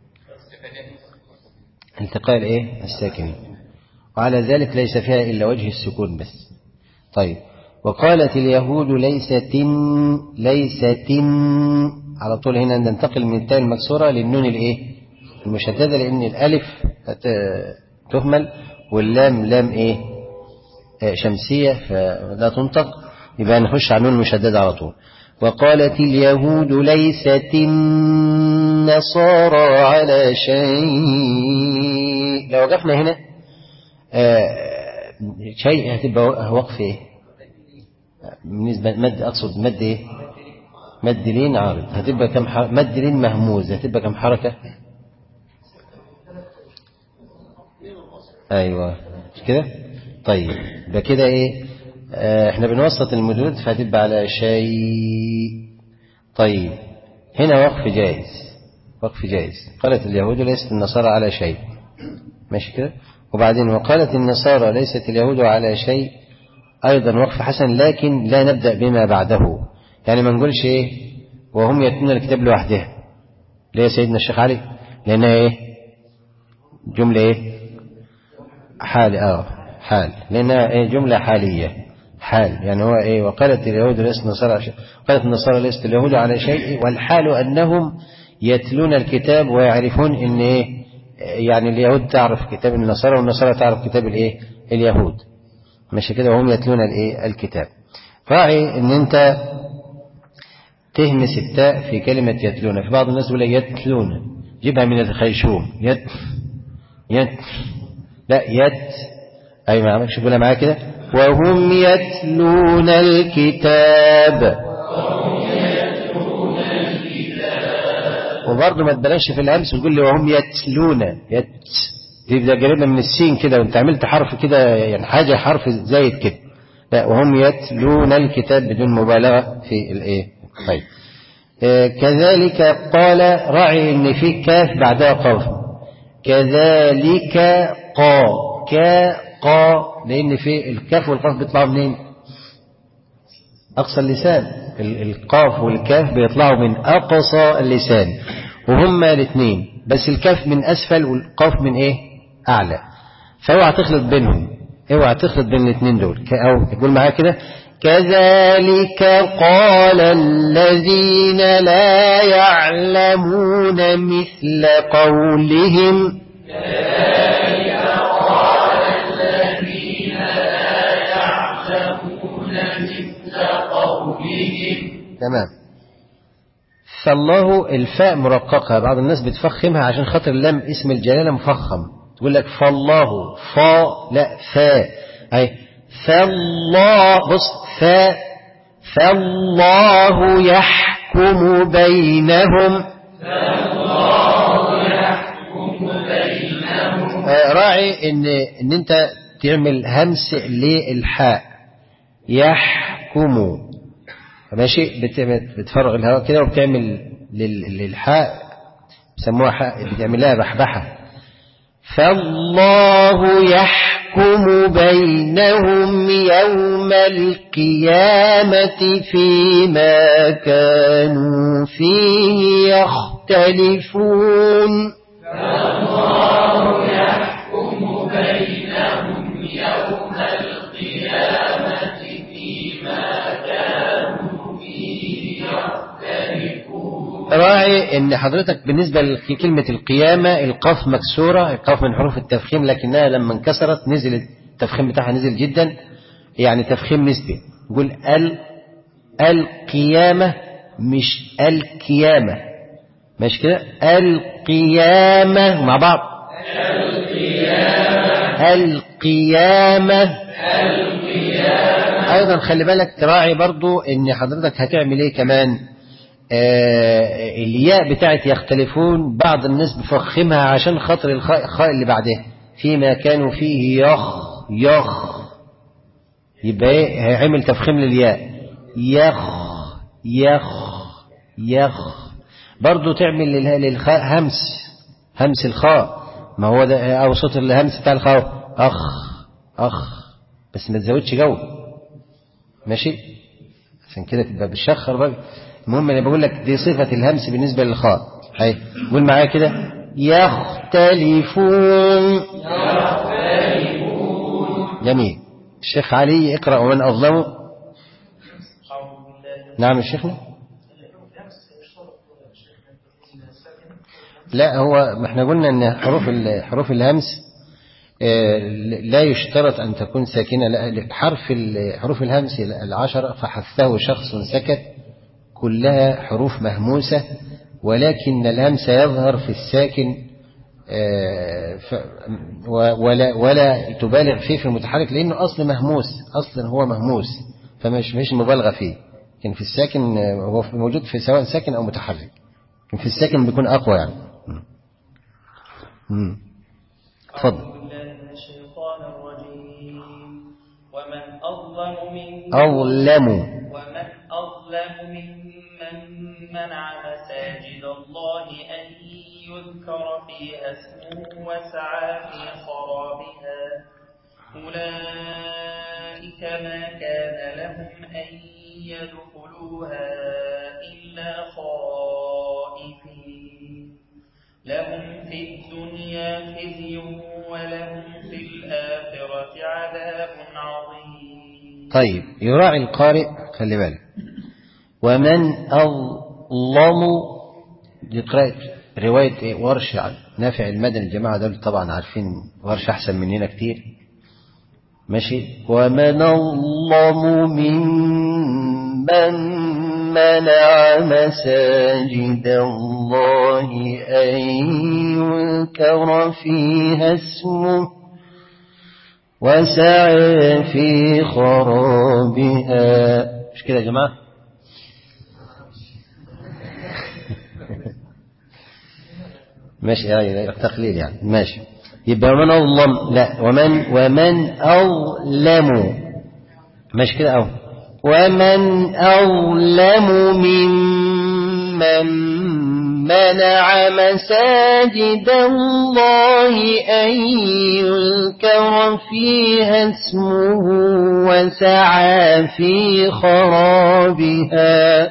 التقاء الايه الساكنين وعلى ذلك ليس فيها إلا وجه السكون بس طيب وقالت اليهود ليست ليست على طول هنا ننتقل من التاء المكسورة للنون الايه المشددة لأن الألف هت- تهمل واللام لام ايه آه، شمسية فلا تنطق يبقى نخش على النون المشددة على طول وقالت اليهود ليست النصارى على شيء لو وقفنا هنا آه، شيء هتبقى وقف ايه بالنسبة مد أقصد مد ايه مد لين عارض هتبقى كم حركة مد لين مهموز هتبقى كم حركة ايوه مش كده طيب يبقى كده ايه آه احنا بنوسط المدود فهتبقى على شيء طيب هنا وقف جائز وقف جائز قالت اليهود ليست النصارى على شيء ماشي كده وبعدين وقالت النصارى ليست اليهود على شيء أيضا وقف حسن لكن لا نبدأ بما بعده يعني ما نقولش إيه وهم يتلون الكتاب لوحدها ليه يا سيدنا الشيخ علي لأنها إيه جملة إيه حال آه حال لأنها إيه جملة حالية حال يعني هو إيه وقالت اليهود ليست النصارى على شيء قالت النصارى ليست اليهود على شيء والحال أنهم يتلون الكتاب ويعرفون إن إيه يعني اليهود تعرف كتاب النصارى والنصارى تعرف كتاب الإيه اليهود ماشي كده وهم يتلون الايه الكتاب راعي ان انت تهمس التاء في كلمة يتلون في بعض الناس يقول لك يتلون جيبها من الخيشوم يت يت لا يت اي ما عملش قولها معايا كده وهم يتلون الكتاب وبرضه ما تبلاش في الامس وتقول لي وهم يتلون يت دي ده قريبة من السين كده وانت عملت حرف كده يعني حاجة حرف زايد كده لا وهم يتلون الكتاب بدون مبالغة في الايه طيب آه كذلك قال راعي ان في كاف بعدها قاف كذلك قا كا قا لان في الكاف والقاف بيطلعوا منين اقصى اللسان ال- القاف والكاف بيطلعوا من اقصى اللسان وهما الاثنين بس الكاف من اسفل والقاف من ايه اعلى فاوعى تخلط بينهم اوعى تخلط بين الاثنين دول ك- او تقول معايا كده كذلك قال الذين لا يعلمون مثل قولهم تمام فالله الفاء مرققة بعض الناس بتفخمها عشان خاطر اللام اسم الجلالة مفخم تقول لك فالله فا لا فا اي فالله بص فا فالله يحكم بينهم آه، راعي ان ان انت تعمل همس للحاء يحكم ماشي بت- بتفرغ الهواء كده وبتعمل لل- للحاء بيسموها حاء بتعملها بحبحة فالله يحكم بينهم يوم القيامة فيما كانوا فيه يختلفون راعي ان حضرتك بالنسبة لكلمة القيامة القاف مكسورة القاف من حروف التفخيم لكنها لما انكسرت نزل التفخيم بتاعها نزل جدا يعني تفخيم نسبي يقول ال القيامة مش القيامة مش كده القيامة مع بعض القيامة أيضا خلي بالك تراعي برضو إن حضرتك هتعمل إيه كمان آه الياء بتاعت يختلفون بعض الناس بفخمها عشان خاطر الخاء الخاء اللي بعدها فيما كانوا فيه يخ يخ يبقى ايه هيعمل تفخيم للياء يخ يخ يخ برضو تعمل للها- للخاء همس همس الخاء ما هو ده او صوت الهمس بتاع الخاء اخ اخ بس ما تزودش جو ماشي عشان كده تبقى بالشخر بقى المهم انا بقول لك دي صفة الهمس بالنسبة للخاء هاي قول معايا كده يختلفون جميل الشيخ علي اقرأ ومن أظلمه نعم يا شيخنا لا هو ما احنا قلنا ان حروف ال- حروف الهمس آه، لا يشترط ان تكون ساكنه لا حرف ال- حروف الهمس العشره فحثه شخص سكت كلها حروف مهموسه ولكن الهمس يظهر في الساكن آه، ف- و- ولا ولا تبالغ فيه في المتحرك لانه اصل مهموس اصلا هو مهموس فمش مش مبالغه فيه لكن في الساكن آه، هو في- موجود في سواء ساكن او متحرك لكن في الساكن بيكون اقوى يعني مم. اتفضل أعوذ بالله من الشيطان الرجيم ومن أظلم من أظلم ومن أظلم ممن منع مساجد الله أن يذكر فيها اسمه وسعى في خرابها أولئك ما كان لهم أن يدخلوها إلا خائفين لهم في الدنيا خزي ولهم في الآخرة عذاب عظيم طيب يراعي القارئ خلي بالك ومن أظلم دي قراءة رواية إيه؟ ورش عن نافع المدني الجماعة دول طبعا عارفين ورش أحسن مننا كتير ماشي ومن أظلم ممن منع مساجد الله أن يذكر فيها اسمه وسعى في خرابها مش كده يا جماعة ماشي يعني تقليل يعني ماشي يبقى ومن أظلم لا ومن ومن أظلم ماشي كده أهو ومن أظلم ممن منع مساجد الله أن يذكر فيها اسمه وسعى في خرابها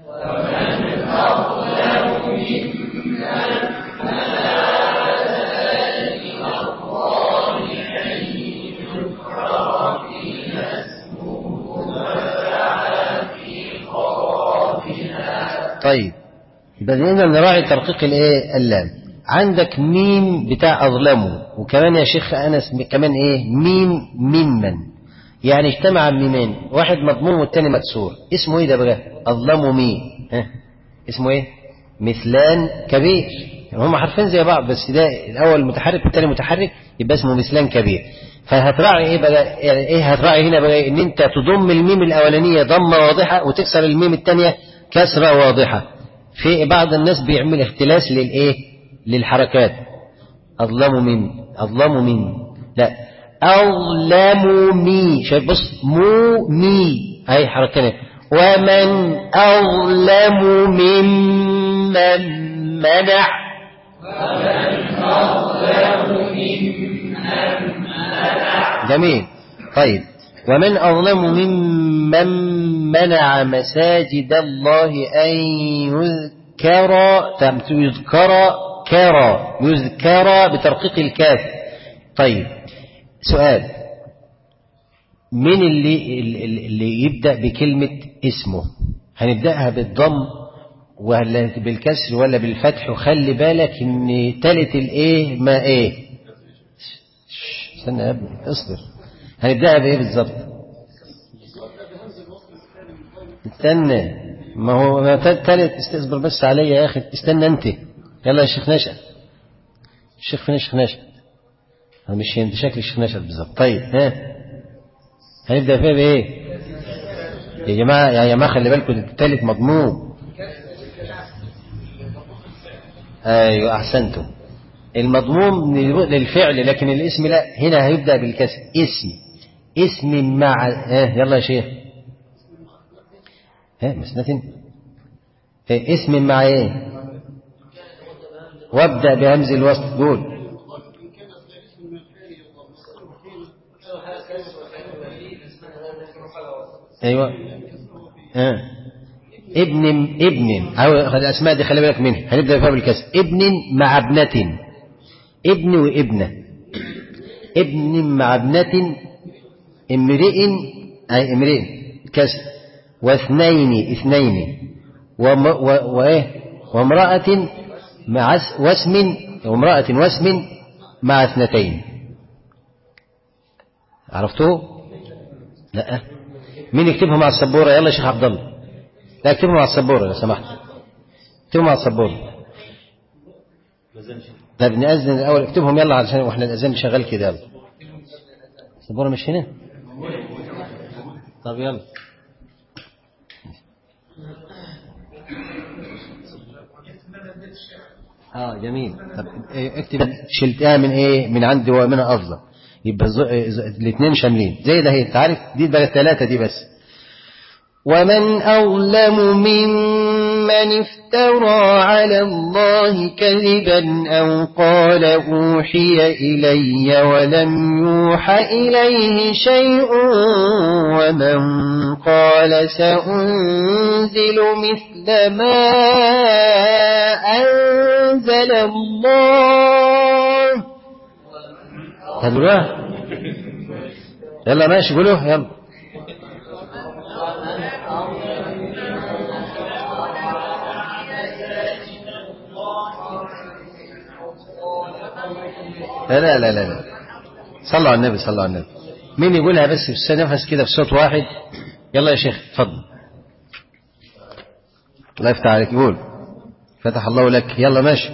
طيب يبقى لازم نراعي ترقيق الايه اللام عندك ميم بتاع اظلمه وكمان يا شيخ انس كمان ايه ميم ممن يعني اجتمع ميمين واحد مضموم والتاني مكسور اسمه ايه ده بقى اظلموا مين ها اسمه ايه مثلان كبير يعني هم حرفين زي بعض بس ده الاول متحرك والتاني متحرك يبقى اسمه مثلان كبير فهتراعي ايه بقى يعني ايه هتراعي هنا بقى ان انت تضم الميم الاولانيه ضمه واضحه وتكسر الميم الثانيه كسره واضحه في بعض الناس بيعمل اختلاس للايه للحركات اظلموا من اظلموا من لا اظلموا مي شايف بص مو مي هاي حركتين ومن اظلم ممن منع جميل طيب ومن أظلم ممن منع مساجد الله أن يذكر تم- يذكر كرى يذكر بترقيق الكاف طيب سؤال من اللي اللي يبدأ بكلمة اسمه هنبدأها بالضم ولا بالكسر ولا بالفتح وخلي بالك ان تالت الايه ما ايه استنى يا ابني اصبر هنبدأها بايه بالظبط استنى ما هو ما تال- تالت استصبر بس عليا يا اخي استنى انت يلا يا شيخ نشأ الشيخ فين الشيخ نشأ أنا مش انت شكل الشيخ نشأ بالظبط طيب ها هنبدأ فيها بايه يا جماعة يا جماعة خلي بالكم التالت مضموم ايوه احسنتم المضموم للفعل لكن الاسم لا هنا هيبدأ بالكسر اسم اسم مع ها يلا يا شيخ ها مسنة ها اسم مع ايه وابدأ بهمز الوصل قول ايوه ها ابن ابن او الاسماء دي خلي بالك منها هنبدا فيها بالكسر ابن مع ابنة ابن وابنة ابن مع ابنة امرئ اي امرئ كسر واثنين اثنين وم و وايه وامرأة مع اس- واسم وامرأة واسم مع اثنتين عرفتوه؟ لا مين يكتبها مع السبورة يلا يا شيخ عبد الله لا اكتبها مع السبورة لو سمحت اكتبها مع السبورة طب نأذن الأول اكتبهم يلا علشان واحنا الأذان شغال كده يلا السبورة مش هنا طب يلا اه جميل طب إيه، اكتب شلتها من ايه من عندي ومن افضل يبقى الاثنين شاملين زي ده هي انت عارف دي بقى الثلاثه دي بس ومن أظلم ممن افترى على الله كذبا أو قال أوحي إلي ولم يوحى إليه شيء ومن قال سأنزل مثل ما أنزل الله هتقولوها يلا ماشي قولوها يلا لا لا لا لا لا صلوا على النبي صلوا على النبي مين يقولها بس في نفس كده في صوت واحد يلا يا شيخ اتفضل الله يفتح عليك قول فتح الله لك يلا ماشي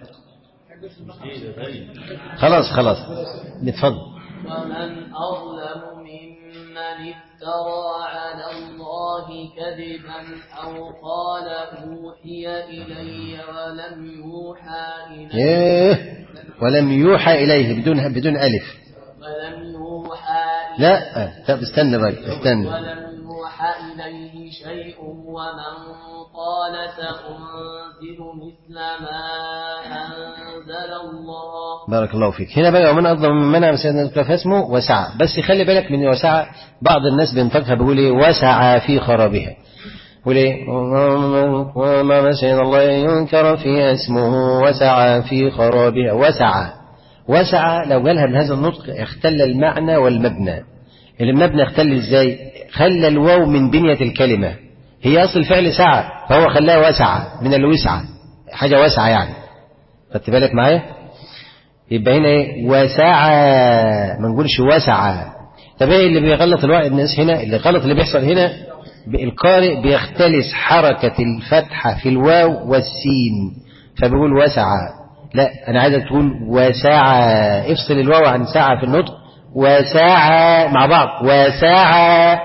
خلاص خلاص اتفضل ومن أظلم ممن افترى على الله كذبا أو قال أوحي إلي ولم يوحى إليه ايه ولم يوحى إليه بدون بدون ألف ولم يوحى لا طب استنى بقى استنى ولم يوحى إليه شيء ومن قال سأنزل مثل ما أنزل الله بارك الله فيك هنا بقى ومن أظلم من منع سيدنا فاسمه وسع بس خلي بالك من وسع بعض الناس بينطقها بيقول ايه وسع في خرابها يقول ايه وما مسجد الله ينكر فيها اسمه وسع في خرابها وسع وسع لو قالها بهذا النطق اختل المعنى والمبنى المبنى اختل ازاي خلى الواو من بنية الكلمة هي أصل الفعل سعى فهو خلاها وسعة من الوسعة حاجة واسعة يعني خدت بالك معايا يبقى هنا ايه وسعى ما نقولش وسعى طب ايه اللي بيغلط الواحد الناس هنا اللي غلط اللي بيحصل هنا القارئ بيختلس حركة الفتحة في الواو والسين فبيقول وسعى لا انا عايزك تقول وسعى افصل الواو عن ساعة في النطق وسعى مع بعض وسعى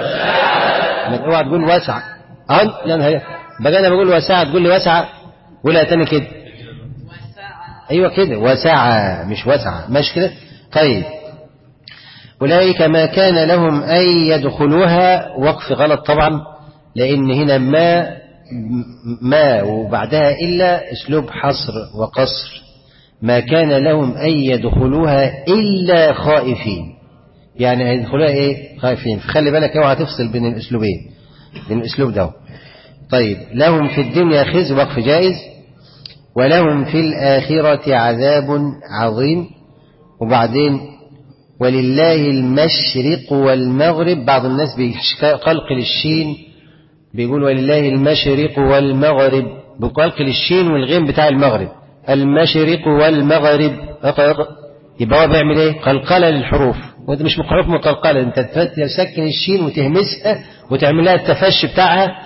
ما اوعى تقول وسع اه لا هي بقى انا بقول وسعى تقول لي وسعى قولها تاني كده ايوه كده وسعى مش وسعى ماشي كده طيب أولئك ما كان لهم أن يدخلوها وقف غلط طبعا لأن هنا ما ما وبعدها إلا أسلوب حصر وقصر ما كان لهم أن يدخلوها إلا خائفين يعني هيدخلوها إيه خائفين فخلي بالك اوعى تفصل بين الأسلوبين بين الأسلوب ده طيب لهم في الدنيا خزي وقف جائز ولهم في الآخرة عذاب عظيم وبعدين ولله المشرق والمغرب بعض الناس بيقلقل الشين بيقول ولله المشرق والمغرب بقلقل الشين والغين بتاع المغرب المشرق والمغرب أقرأ أقرأ. يبقى هو بيعمل ايه قلقلة للحروف وانت مش حروف مقلقلة انت تسكن الشين وتهمسها وتعملها التفشي بتاعها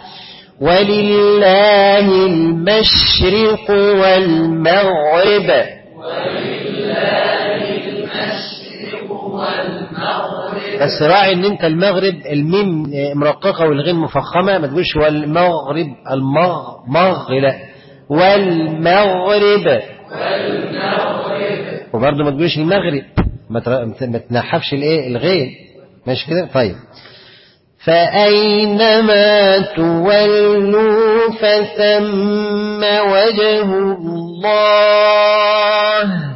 ولله المشرق والمغرب بس راعي ان انت المغرب الميم مرققه والغين مفخمه ما تقولش والمغرب المغ مغ لا والمغرب وبرضه ما تقولش المغرب ما تر- ما تنحفش الايه الغين ماشي كده طيب فأينما تولوا فثم وجه الله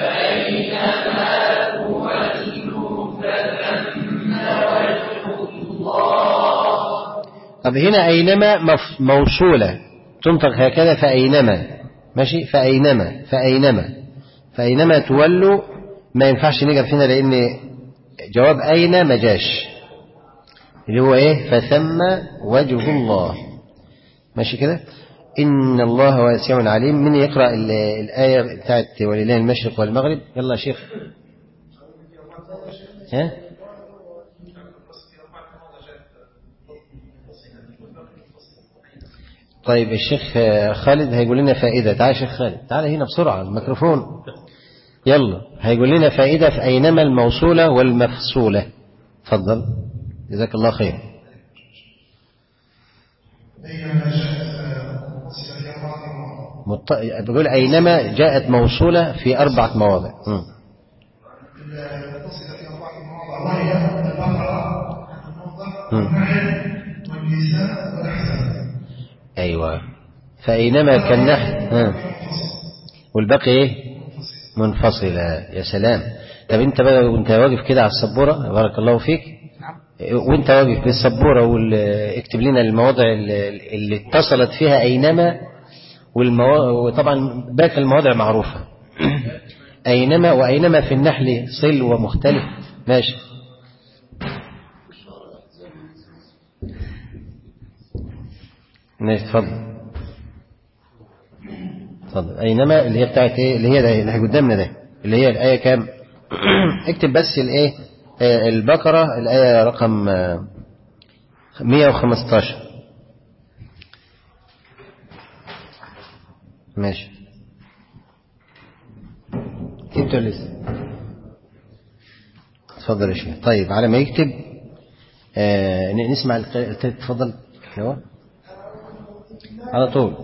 طب هنا أينما مف- موصولة تنطق هكذا فأينما ماشي فأينما فأينما فأينما تولوا ما ينفعش نجف هنا لأن جواب أين ما جاش اللي هو إيه فثم وجه الله ماشي كده إن الله واسع عليم من يقرأ ال- الآية بتاعت ولله المشرق والمغرب يلا يا شيخ ها طيب الشيخ خالد هيقول لنا فائدة تعال يا شيخ خالد تعال هنا بسرعة الميكروفون يلا هيقول لنا فائدة في أينما الموصولة والمفصولة تفضل جزاك الله خير بينما جاءت صفة أربعة مواضع مط... بقول أينما جاءت موصولة في أربعة مواضع مم. اتصل في أربعة مواضع وهي البقرة الموضع مم. والنحل والنساء والأحزاب أيوة فأينما كالنحل ها. والباقي إيه منفصلة يا سلام طب أنت بقى وأنت واقف كده على السبورة بارك الله فيك وأنت واقف بالسبورة وال... اكتب لنا المواضع اللي, اللي اتصلت فيها أينما والمو... وطبعا باقي المواضع معروفة أينما وأينما في النحل صل ومختلف ماشي ماشي اتفضل اتفضل أينما اللي هي بتاعت إيه اللي هي ده اللي هي قدامنا ده اللي هي الآية كام اكتب بس الإيه آه، البقرة الآية رقم آه، 115 ماشي كتبته لسه اتفضل يا شيخ طيب على ما يكتب آه ن- نسمع الق- الت- اتفضل ايوه على طول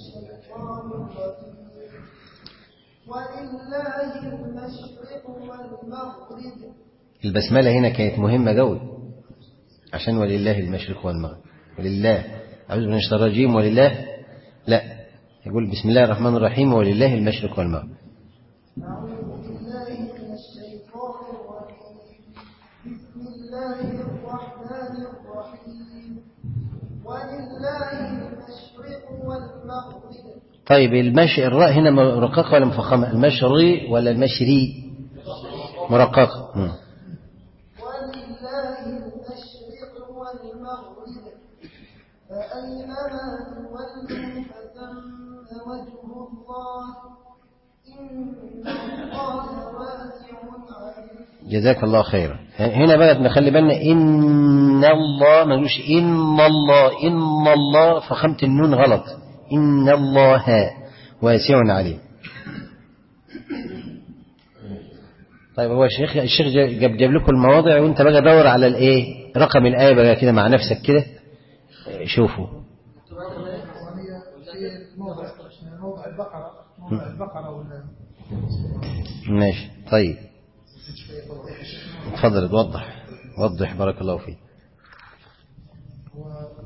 ولله المشرق والمغرب البسملة هنا كانت مهمة قوي عشان ولله المشرق والمغرب ولله أعوذ بالله من الشيطان الرجيم ولله لا يقول بسم الله الرحمن الرحيم ولله المشرق والمغرب أعوذ بالله من الشيطان الرجيم بسم الله الرحمن الرحيم ولله المشرق والمغرب طيب المش الراء هنا مرققة ولا مفخمة المشري ولا المشري مرققة مم. ولله المشرق والمغرب فأينما تولوا فثم وجه الله إن الله واسع عليم جزاك الله خيرا هنا بقى نخلي بالنا إن الله ما نقولش إن الله إن الله فخمت النون غلط إن الله واسع عليم طيب هو الشيخ الشيخ جاب, جاب لكم المواضع وانت بقى دور على الايه رقم الآية بقى كده مع نفسك كده شوفوا وهي في موضع موضع البقرة موضع البقرة ولا ماشي طيب نسيت شوية توضيح يا شيخ اتفضل توضح وضح بارك الله فيك و-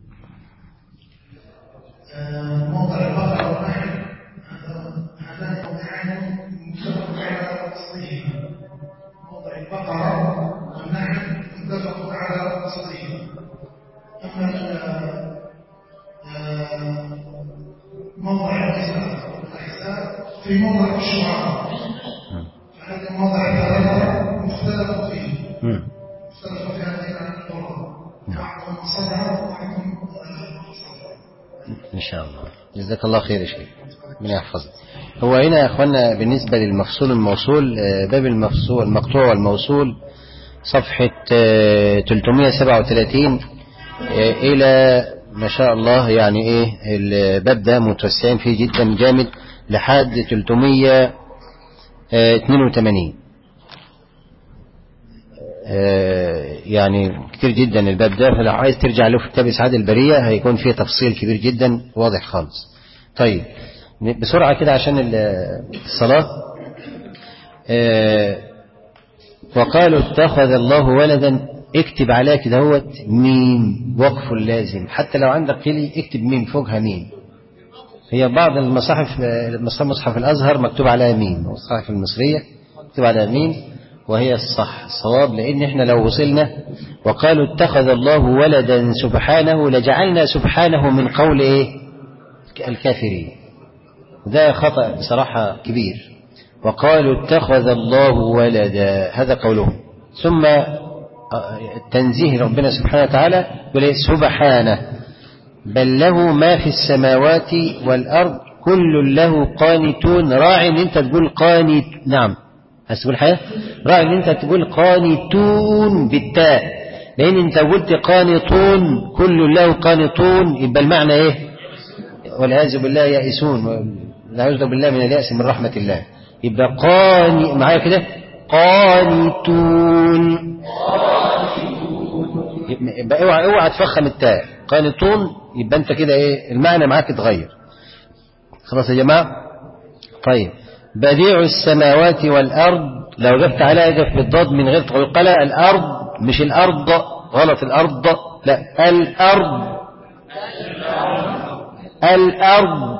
آه، موضع البقرة والنحل هذا- هذان موضعان متفق على أصلهما موضع البقرة والنحل متفق على أصلهما أما ال- آه، موضع النساء والأحزاب في موضع الشعراء فهذه موضع ثلاثة مختلف فيه مم. مختلف في هذه القرآن بعضهم صنع وبعضهم شاء الله جزاك الله خير يا شيخ من يحفظك هو هنا يا اخوانا بالنسبة للمفصول الموصول آه، باب المفصول المقطوع والموصول صفحة آه، 337 آه، إلى ما شاء الله يعني إيه الباب ده متوسعين فيه جدا جامد لحد 382 آه، يعني كتير جدا الباب ده فلو عايز ترجع له في كتاب إسعاد البرية هيكون فيه تفصيل كبير جدا واضح خالص طيب بسرعة كده عشان ال- الصلاة آه، وقالوا اتخذ الله ولدا اكتب عليها كده هوت ميم وقف لازم حتى لو عندك قلي اكتب ميم فوقها ميم هي بعض المصاحف المصحف مصحف الازهر مكتوب عليها ميم المصاحف المصريه مكتوب عليها ميم وهي الصح الصواب لان احنا لو وصلنا وقالوا اتخذ الله ولدا سبحانه لجعلنا سبحانه من قول ايه الكافرين ده خطأ بصراحة كبير وقالوا اتخذ الله ولدا هذا قولهم ثم تنزيه ربنا سبحانه وتعالى يقول إيه؟ سبحانه بل له ما في السماوات والأرض كل له قانتون راعي ان انت تقول قانت نعم عايز تقول حاجة راعي ان انت تقول قانتون بالتاء لان انت قلت قانتون كل له قانتون يبقى المعنى ايه والعياذ بالله يائسون نعوذ بالله من اليأس من رحمة الله يبقى قاني معايا كده قانتون يبقى اوعى اوعى تفخم التاء قانتون يبقى انت كده ايه المعنى معاك اتغير خلاص يا جماعه طيب بديع السماوات والارض لو جبت عليها جف بالضاد من غير قلقله الارض مش الارض غلط الارض لا الارض الارض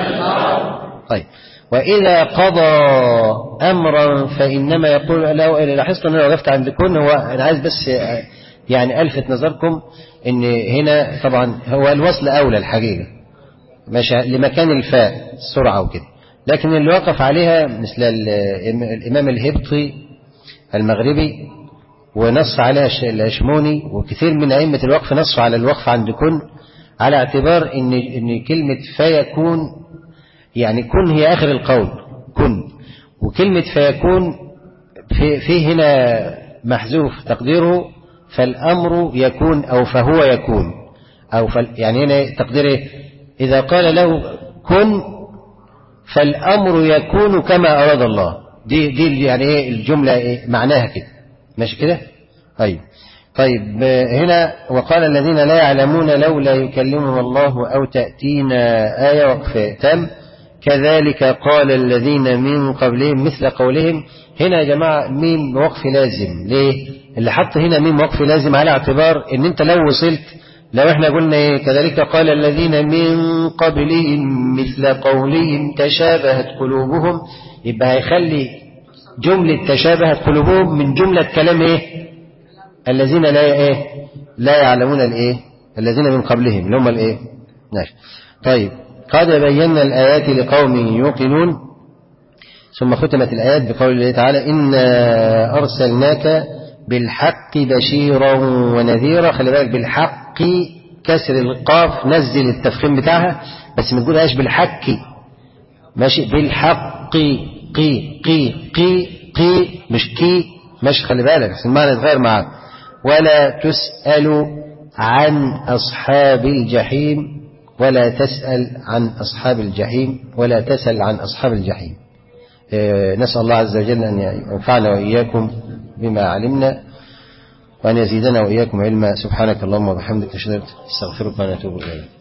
طيب وإذا قضى أمرا فإنما يقول لو لاحظت أن أنا وقفت عند كون هو أنا عايز بس يعني ألفت نظركم أن هنا طبعا هو الوصل أولى الحقيقة ماشي لمكان الفاء السرعة وكده لكن اللي وقف عليها مثل الإمام الهبطي المغربي ونص عليها الأشموني وكثير من أئمة الوقف نصوا على الوقف عند كن على اعتبار ان ان كلمة فيكون يعني كن هي آخر القول كن وكلمة فيكون في, في هنا محذوف تقديره فالأمر يكون أو فهو يكون أو فال يعني هنا تقديره إذا قال له كن فالأمر يكون كما أراد الله دي دي يعني إيه الجملة إيه معناها كده ماشي كده طيب طيب هنا وقال الذين لا يعلمون لولا يكلمهم الله أو تأتينا آية وقف تام كذلك قال الذين من قبلهم مثل قولهم هنا يا جماعة ميم وقف لازم ليه اللي حط هنا ميم وقف لازم على اعتبار ان انت لو وصلت لو احنا قلنا ايه كذلك قال الذين من قبلهم مثل قولهم تشابهت قلوبهم يبقى هيخلي جملة تشابهت قلوبهم من جملة كلام ايه الذين لا ايه لا يعلمون الايه الذين من قبلهم اللي هم الايه ماشي طيب قد بينا الآيات لقوم يوقنون ثم ختمت الآيات بقول الله تعالى إنا أرسلناك بالحق بشيرا ونذيرا خلي بالك بالحق كسر القاف نزل التفخيم بتاعها بس ما تقولهاش بالحق ماشي بالحق قي قي قي قي قي مش كي ماشي خلي بالك المعنى اتغير معاك ولا تسأل عن أصحاب الجحيم ولا تسأل عن أصحاب الجحيم ولا تسأل عن أصحاب الجحيم نسأل الله عز وجل أن ينفعنا وإياكم بما علمنا وأن يزيدنا وإياكم علما سبحانك اللهم وبحمدك نشهد استغفرك ونتوب إليك